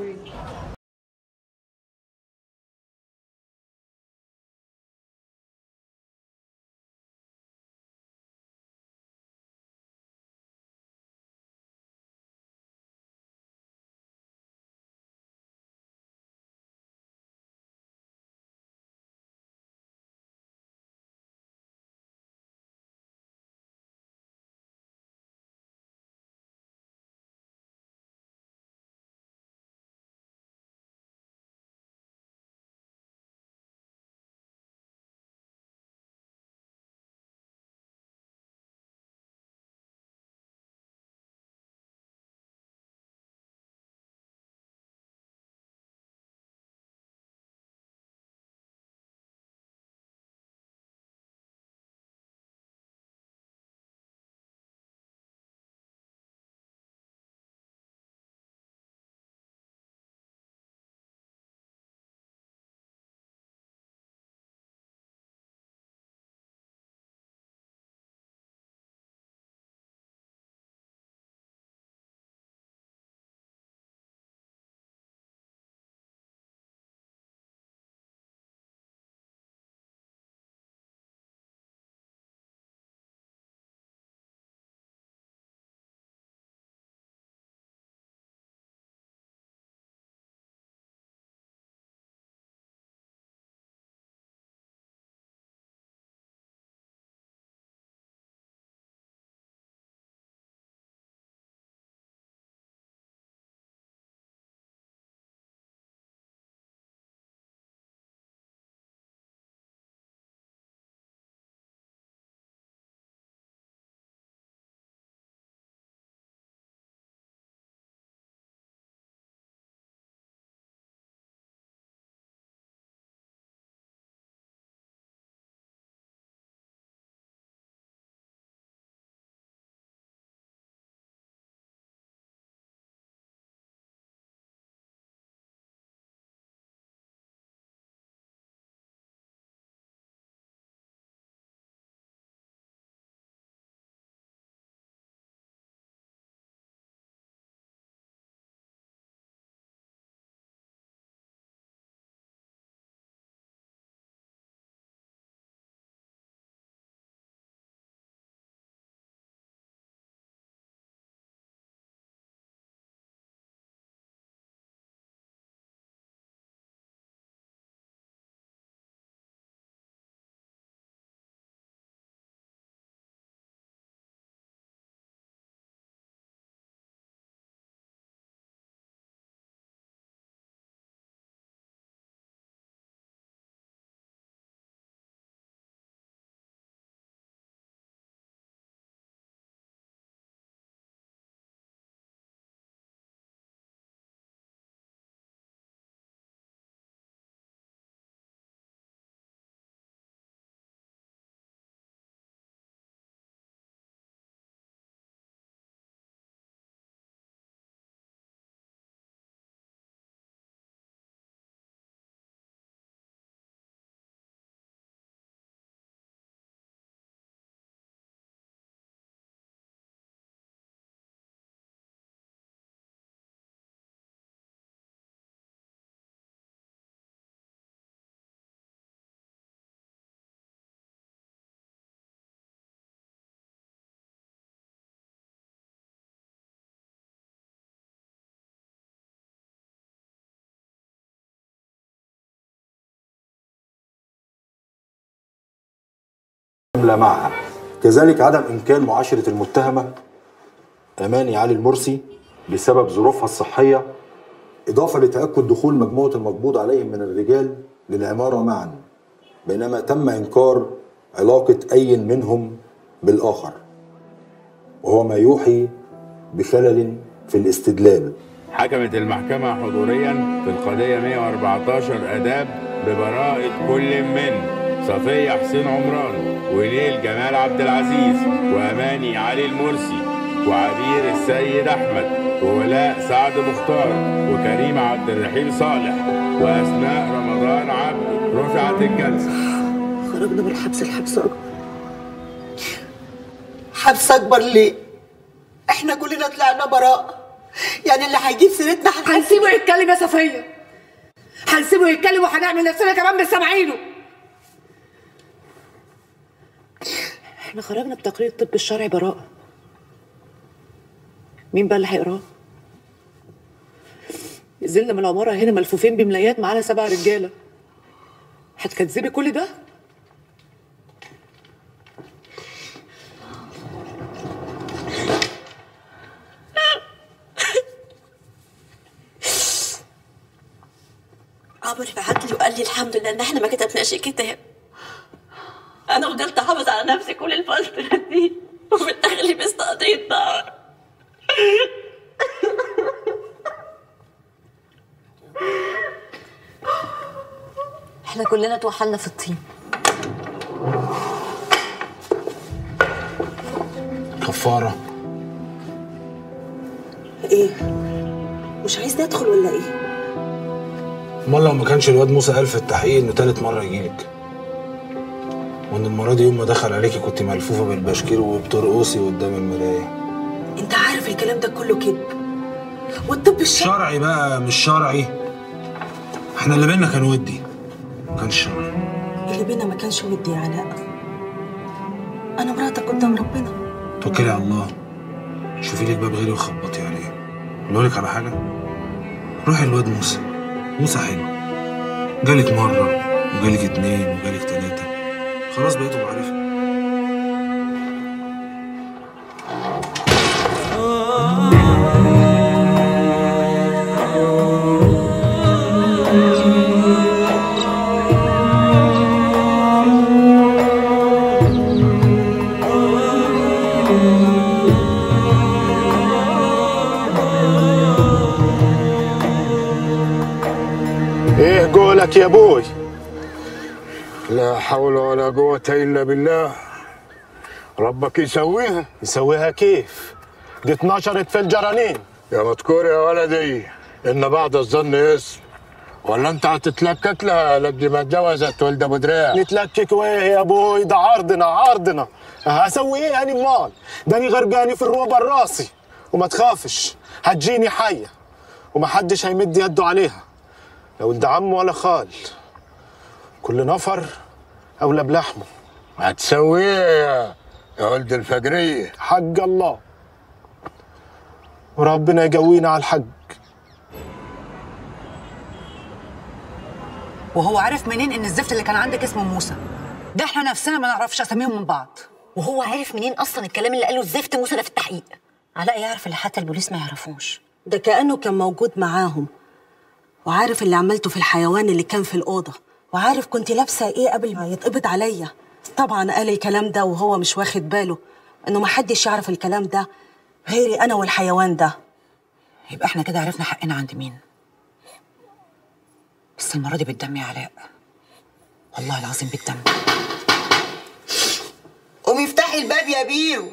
إلا معها كذلك عدم إمكان معاشرة المتهمة أماني علي المرسي بسبب ظروفها الصحية إضافة لتأكد دخول مجموعة المقبوض عليهم من الرجال للعمارة معا بينما تم إنكار علاقة أي منهم بالآخر وهو ما يوحي بخلل في الاستدلال حكمت المحكمة حضوريا في القضية 114 آداب ببراءة كل من صفية حسين عمران وليل جمال عبد العزيز وأماني علي المرسي وعبير السيد أحمد وولاء سعد مختار وكريم عبد الرحيم صالح وأسماء رمضان عبد رفعت الجلسة خرجنا من الحبس الحبس اكبر حبس اكبر ليه احنا كلنا طلعنا براء يعني اللي هيجيب سيرتنا هنسيبه يتكلم يا صفيه هنسيبه يتكلم وهنعمل نفسنا كمان مش سامعينه احنا خرجنا بتقرير الطب الشرعي براءة مين بقى اللي هيقراه؟ نزلنا من العمارة هنا ملفوفين بملايات معانا سبع رجالة هتكذبي كل ده؟ عمرو بعت لي وقال لي الحمد لله ان احنا ما كتبناش الكتاب انا فضلت احافظ على نفسي كل الفتره دي وفي الاخر لبست قضيه نار احنا كلنا توحلنا في الطين كفارة ايه مش عايز ندخل ولا ايه امال لو ما كانش الواد موسى قال في التحقيق انه تالت مرة يجيلك وان المرة دي يوم ما دخل عليكي كنت ملفوفة بالبشكير وبترقصي قدام المراية انت عارف الكلام ده كله كذب والطب الشرعي شرعي بقى مش شرعي احنا اللي بينا كان ودي ما كانش شرعي اللي بينا ما كانش ودي يا علاء انا مراتك قدام ربنا توكلي على الله شوفي لك باب غيري وخبطي عليه اقول لك على حاجة روحي الواد موسى موسى حلو جالك مرة وجالك اتنين وجالك تلاتة خلاص بقيتوا معرفة ايه قولك يا ابوي لا حول ولا قوة الا بالله ربك يسويها يسويها كيف دي اتنشرت في الجرانين يا مذكور يا ولدي ان بعد الظن اسم ولا انت هتتلكك لها لقد ما اتجوزت ولد ابو دراع نتلكك ويه يا ابوي ده عرضنا عرضنا هسوي ايه يعني امال داني غرقاني في الروبه الراسي وما تخافش هتجيني حيه ومحدش هيمد يده عليها لا ولد عم ولا خال كل نفر اولى بلحمه هتسوي ايه يا يا ولد الفجريه حق الله وربنا يقوينا على الحق وهو عارف منين ان الزفت اللي كان عندك اسمه موسى ده احنا نفسنا ما نعرفش اساميهم من بعض وهو عارف منين اصلا الكلام اللي قاله الزفت موسى ده في التحقيق علاء يعرف اللي حتى البوليس ما يعرفوش ده كأنه كان موجود معاهم وعارف اللي عملته في الحيوان اللي كان في الأوضة وعارف كنت لابسة إيه قبل ما يتقبض عليا طبعا قال الكلام ده وهو مش واخد باله إنه محدش يعرف الكلام ده غيري أنا والحيوان ده يبقى احنا كده عرفنا حقنا عند مين بس المره دي بالدم يا علاء والله العظيم بالدم قومي افتحي الباب يا بيرو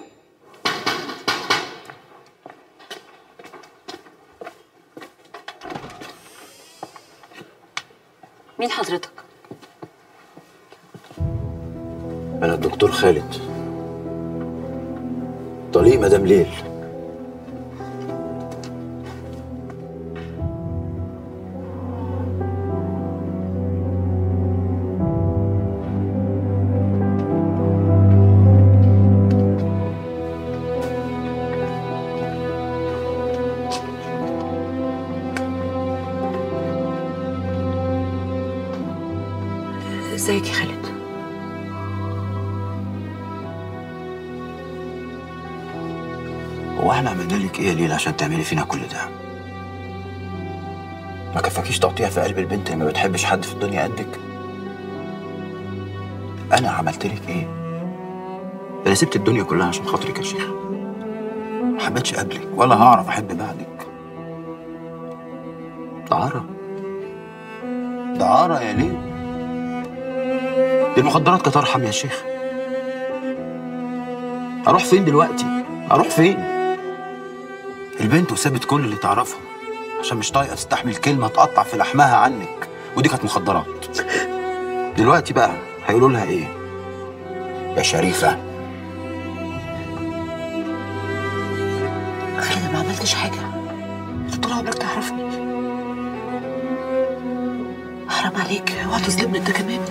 مين حضرتك؟ أنا الدكتور خالد طليق مدام ليل ازيك يا خالد احنا عملنا لك ايه يا ليلى عشان تعملي فينا كل ده ما كفاكيش تقطيع في قلب البنت اللي ما بتحبش حد في الدنيا قدك انا عملت لك ايه ده انا سبت الدنيا كلها عشان خاطرك يا شيخ ما حبيتش قبلك ولا هعرف احب بعدك دعارة دعارة يا ليل دي المخدرات كانت ارحم يا شيخ اروح فين دلوقتي اروح فين البنت وسابت كل اللي تعرفهم عشان مش طايقه تستحمل كلمه تقطع في لحمها عنك ودي كانت مخدرات دلوقتي بقى هيقولوا لها ايه يا شريفه انا ما عملتش حاجه انت طول عمرك تعرفني حرام عليك اوعى تظلمني انت كمان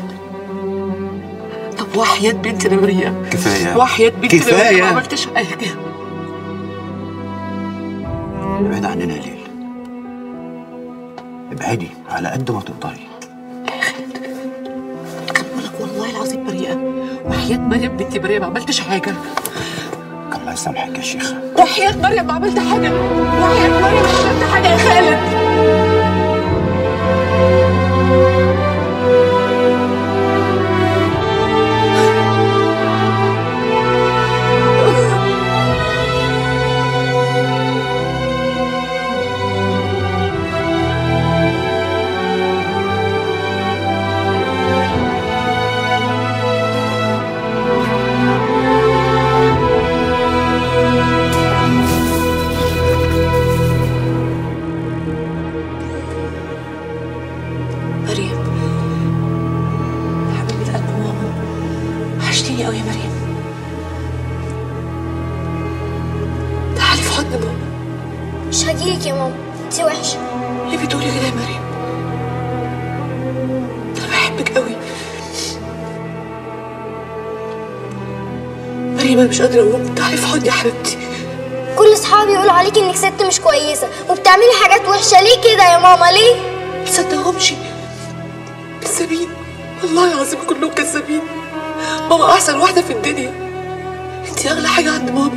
طب وحياة بنتي انا بريئة كفايه وحياة بنتي أنا بريئة، كفاية. ما عملتش حاجة ابعدي عننا يا ليل ابعدي على قد ما تقدري لك والله العظيم بريئة وحياة مريم بنتي بريئة ما عملتش حاجة الله يسامحك يا شيخ وحياة مريم ما عملت حاجة وحياة مريم ما عملت حاجة يا خالد مريم حبيبة قلب ماما وحشتيني قوي يا مريم تعالي في حضن ماما مش هجيلك يا ماما انتي وحشة ليه بتقولي كده يا مريم انا بحبك قوي مريم انا مش قادرة اقوم تعالي في حضني يا حبيبتي كل اصحابي يقولوا عليكي انك ست مش كويسة وبتعملي حاجات وحشة ليه كده يا ماما ليه؟ تصدقهمش كذابين والله العظيم كلهم كذابين ماما احسن واحدة في الدنيا انت اغلى حاجة عند ماما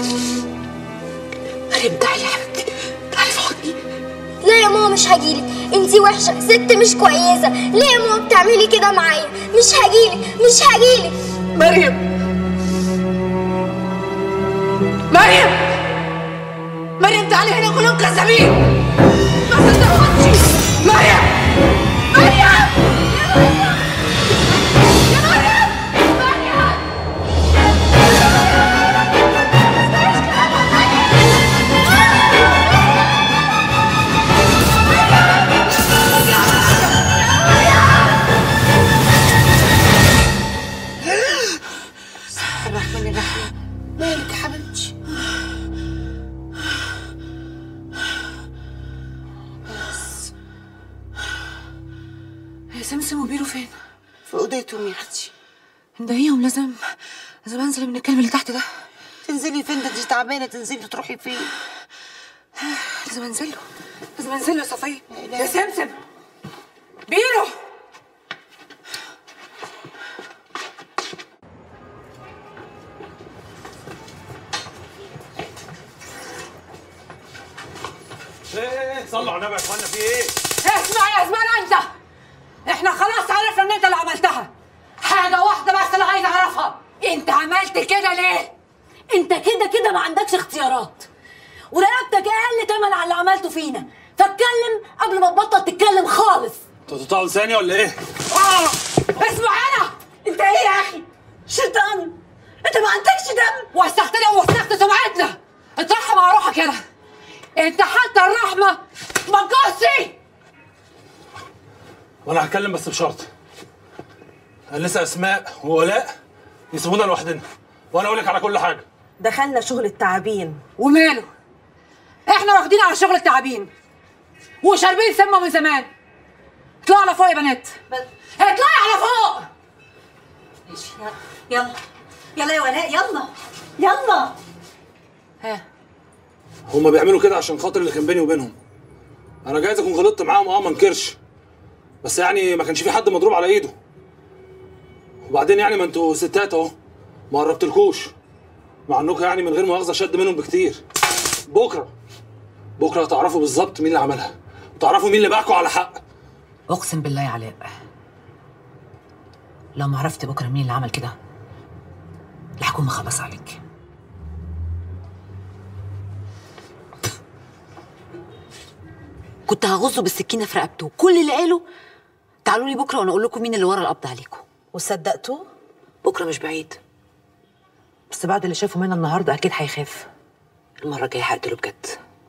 مريم تعالي يا حبيبتي تعالي في حضني لا يا ماما مش هجيلك انتي وحشة ست مش كويسة ليه يا ماما بتعملي كده معايا مش هجيلك مش هجيلك مريم مريم مريم تعالي هنا كلهم كذابين ما صدقهمش مريم مريم الرحمن الرحيم مالك يا حبيبتي بس يا سمسم وبيرو فين؟ في اوضتهم يا اختي مضايقهم لازم لازم انزل من الكلب اللي تحت ده تنزلي فين ده انت تعبانه تنزلي تروحي فين لازم انزل له لازم انزل له يا صفيه يا سمسم بيرو ايه صلوا على النبي يا اخوانا في ايه؟ اسمع يا زمان انت احنا خلاص عرفنا ان انت اللي عملتها حاجه واحده بس اللي عايز اعرفها انت عملت كده ليه انت كده كده ما عندكش اختيارات ورقبتك اقل تمن على اللي عملته فينا فاتكلم قبل ما تبطل تتكلم خالص انتوا تقطعوا لساني ولا ايه؟ اه اسمع انا انت ايه يا اخي شيطان انت ما عندكش دم وسختنا ووسخت سمعتنا اترحم على روحك يلا انت حتى الرحمه ما تجوزش وانا هتكلم بس بشرط انا لسه اسماء وولاء يسيبونا لوحدنا وانا اقول لك على كل حاجه دخلنا شغل التعابين وماله احنا واخدين على شغل التعابين وشاربين سمه من زمان اطلعوا على فوق يا بنات اطلعي على فوق يلا يلا يا ولاء يلا يلا ها هما بيعملوا كده عشان خاطر اللي كان بيني وبينهم انا جايز اكون غلطت معاهم اه ما انكرش بس يعني ما كانش في حد مضروب على ايده وبعدين يعني ما انتوا ستات اهو ما قربتلكوش مع انكم يعني من غير مؤاخذه شد منهم بكتير بكره بكره هتعرفوا بالظبط مين اللي عملها وتعرفوا مين اللي باعكوا على حق اقسم بالله يا علاء لو ما عرفت بكره مين اللي عمل كده الحكومه خلص عليك كنت هغزه بالسكينه في رقبته كل اللي قاله تعالوا لي بكره وانا اقول لكم مين اللي ورا القبض عليكم وصدقتوه بكره مش بعيد بس بعد اللي شافه منى النهارده اكيد هيخاف المره الجايه هقتله بجد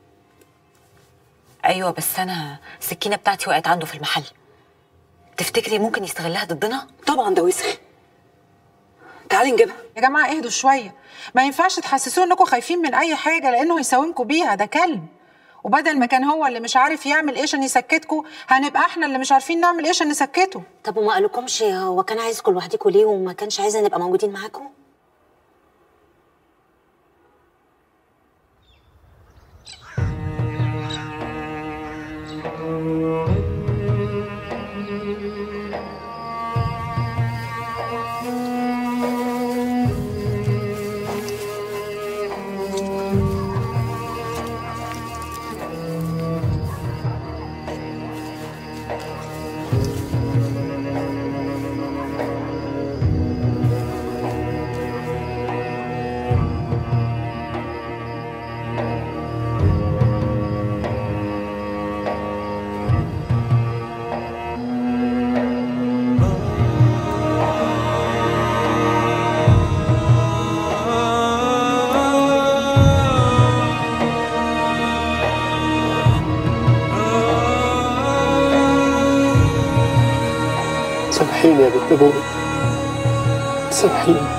ايوه بس انا السكينه بتاعتي وقعت عنده في المحل تفتكري ممكن يستغلها ضدنا طبعا ده وسخ تعالي نجيبها يا جماعه اهدوا شويه ما ينفعش تحسسوه انكم خايفين من اي حاجه لانه هيساومكم بيها ده كلب وبدل ما كان هو اللي مش عارف يعمل ايه عشان يسكتكم هنبقى احنا اللي مش عارفين نعمل ايه عشان نسكته طب وما قالكمش هو كان عايزكم لوحدكم ليه وما كانش عايزنا نبقى موجودين معاكم سامحيني يا بنت ابوي سامحيني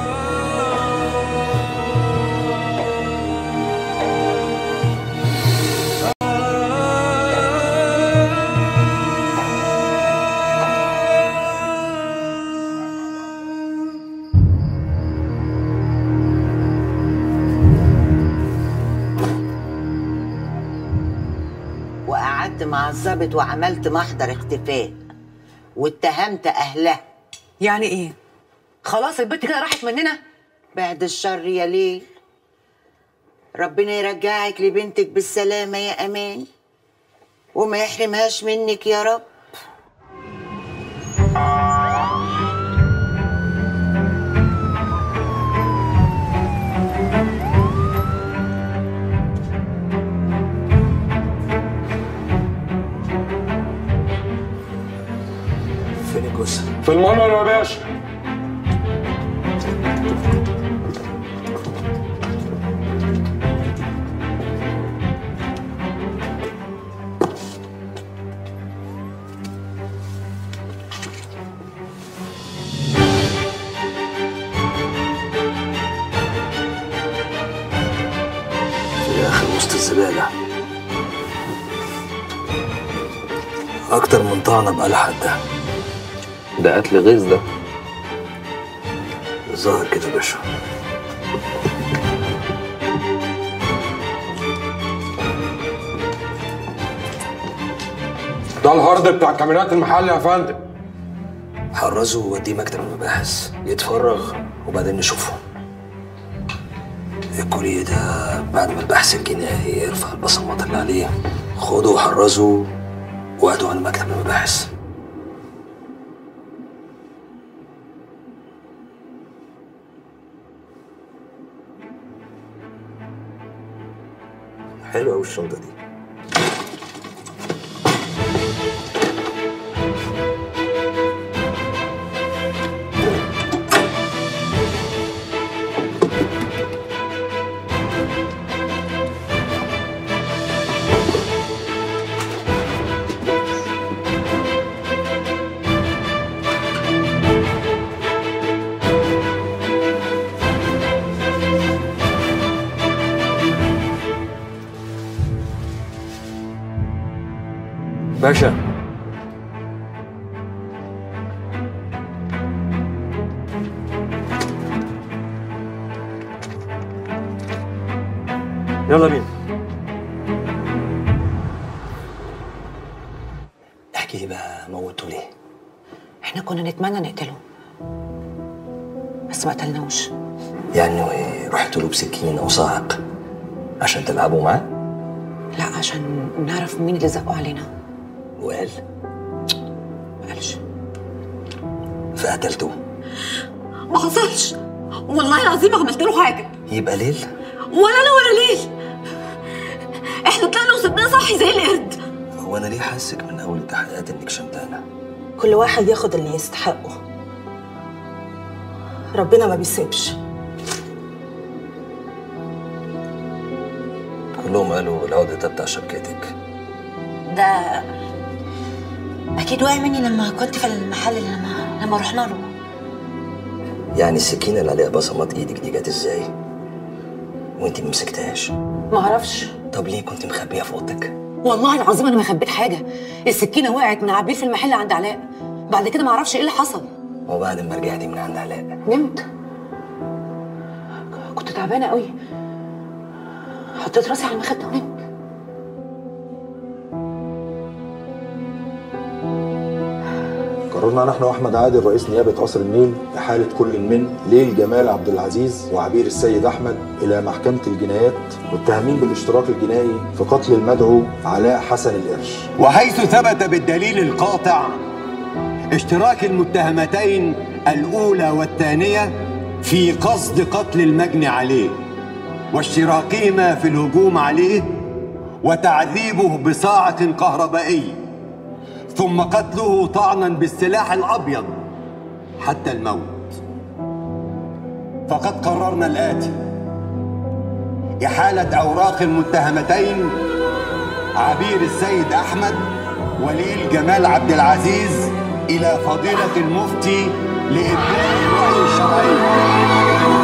وقعدت مع الظابط وعملت محضر اختفاء واتهمت اهلها يعني ايه خلاص البنت كده راحت مننا بعد الشر يا ليل ربنا يرجعك لبنتك بالسلامة يا أمان وما يحرمهاش منك يا رب فين الجثه في المنور يا باشا في الاخر وسط الزباله اكتر من طعنه بقى حدها ده قتل غيظ ده ظاهر كده يا باشا ده الهارد بتاع الكاميرات المحل يا فندم حرزه ووديه مكتب المباحث يتفرغ وبعدين نشوفه الكوليه ده بعد ما البحث الجنائي يرفع البصمات اللي عليه خده وحرزه وهاته على مكتب المباحث حلوة أوي الشنطة دي باشا يلا بينا احكي لي بقى موتوا ليه احنا كنا نتمنى نقتله بس ما قتلناهوش يعني رحت له بسكينة وصاعق عشان تلعبوا معاه لا عشان نعرف مين اللي زقوا علينا وقال ما قالش فقتلتوه ما حصلش والله العظيم ما عملت له حاجه يبقى ليل ولا انا ولا ليل احنا طلعنا وسبناه صاحي زي القرد هو انا ليه حاسك من اول التحقيقات انك شمتانه كل واحد ياخد اللي يستحقه ربنا ما بيسيبش كلهم قالوا العقد ده بتاع شبكتك ده اكيد وقع مني لما كنت في المحل لما لما رحنا له يعني السكينه اللي عليها بصمات ايدك دي جت ازاي وانت ما مسكتهاش ما اعرفش طب ليه كنت مخبيها في اوضتك والله العظيم انا ما خبيت حاجه السكينه وقعت من عبير في المحل عند علاء بعد كده ما اعرفش ايه اللي حصل وبعد ما رجعتي من عند علاء نمت كنت تعبانه قوي حطيت راسي على المخده ونمت قررنا نحن واحمد عادل رئيس نيابه قصر النيل احاله كل من ليل جمال عبد العزيز وعبير السيد احمد الى محكمه الجنايات متهمين بالاشتراك الجنائي في قتل المدعو علاء حسن القرش وحيث ثبت بالدليل القاطع اشتراك المتهمتين الأولى والثانية في قصد قتل المجني عليه واشتراكهما في الهجوم عليه وتعذيبه بصاعة كهربائية ثم قتله طعنا بالسلاح الأبيض حتى الموت فقد قررنا الآتي إحالة أوراق المتهمتين عبير السيد أحمد وليل جمال عبد العزيز إلى فضيلة المفتي لإبداء الرأي الشرعي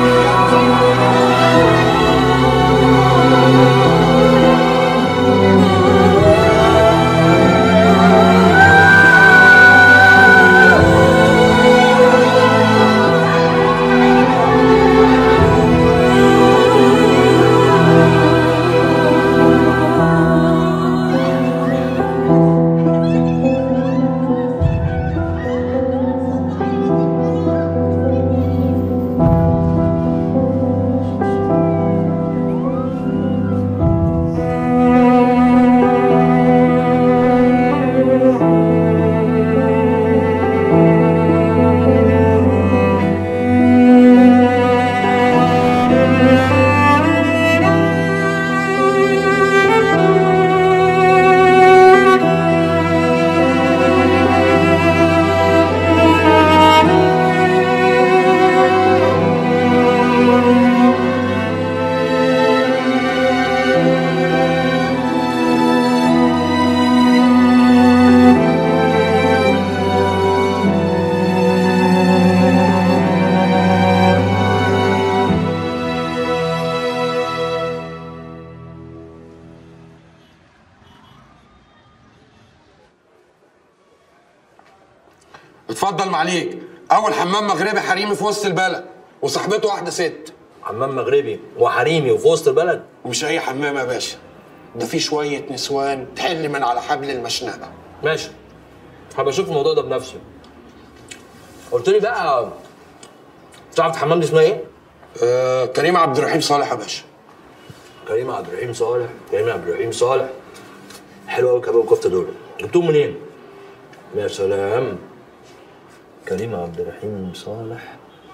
اتفضل معليك اول حمام مغربي حريمي في وسط البلد وصاحبته واحده ست حمام مغربي وحريمي وفي وسط البلد ومش اي حمام يا باشا ده في شويه نسوان تحل من على حبل المشنقه ماشي هبقى اشوف الموضوع ده بنفسي قلت لي بقى تعرف الحمام دي اسمها ايه؟ آه كريم عبد الرحيم صالح يا باشا كريم عبد الرحيم صالح كريم عبد الرحيم صالح حلو قوي كباب الكفته دول جبتهم منين؟ يا سلام كريم عبد الرحيم صالح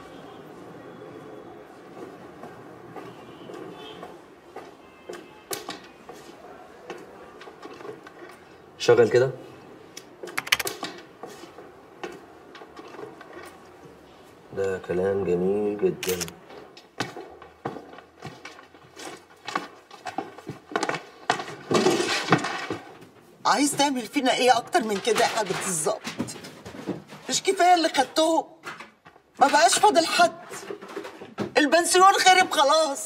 شغل كده ده كلام جميل جدا عايز تعمل فينا ايه اكتر من كده يا حضرة الظابط مش كفايه اللي خدتهم ما بقاش فاضل حد البنسيون خرب خلاص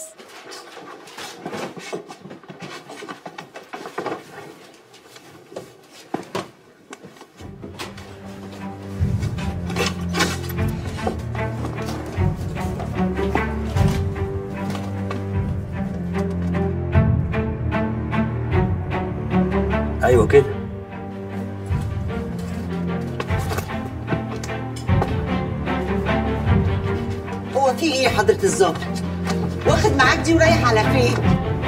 ايوه كده هو في ايه يا حضرة الظابط واخد معاك دي ورايح على فين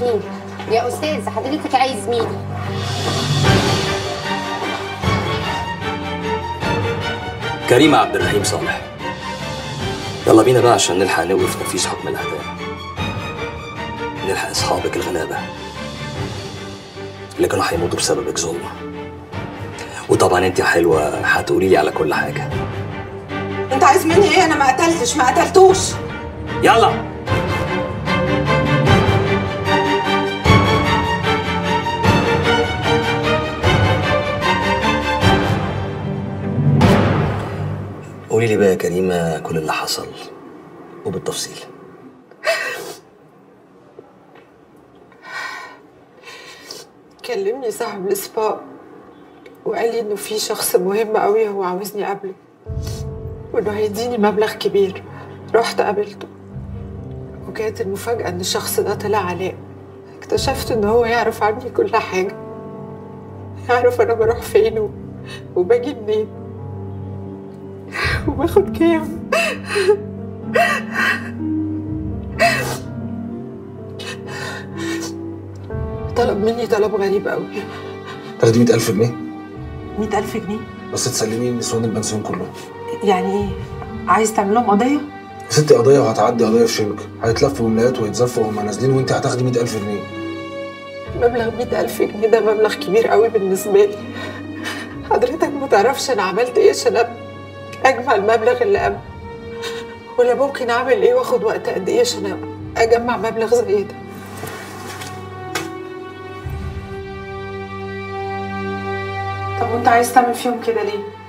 مين يا استاذ حضرتك عايز مين كريمة عبد الرحيم صالح يلا بينا بقى عشان نلحق نوقف تنفيذ حكم الإعدام نلحق أصحابك الغلابة اللي كانوا هيموتوا بسببك ظلم وطبعا انت يا حلوة هتقولي لي على كل حاجة انت عايز مني ايه انا ما قتلتش ما قتلتوش يلا قولي لي بقى يا كريمة كل اللي حصل وبالتفصيل كلمني صاحب السباق وقال لي انه في شخص مهم قوي هو عاوزني اقابله وانه هيديني مبلغ كبير رحت قابلته وكانت المفاجأة ان الشخص ده طلع علاء اكتشفت ان هو يعرف عني كل حاجة يعرف انا بروح فين و- وباجي منين وباخد كام طلب مني طلب غريب قوي تاخدي 100000 جنيه مئة ألف جنيه بس تسلمي نسوان البنسيون كلهم يعني ايه عايز تعمل لهم قضية؟ يا ستي قضيه وهتعدي قضيه في شنك هيتلفوا ولايات ويتزفوا وهم نازلين وانت هتاخدي 100000 جنيه مبلغ مئة ألف جنيه ده مبلغ كبير قوي بالنسبة لي حضرتك ما تعرفش أنا عملت إيه عشان أب- أجمع المبلغ اللي قبل ولا ممكن أعمل إيه وآخد وقت قد إيه عشان أجمع مبلغ زي ده طب وأنت عايز تعمل فيهم كده ليه؟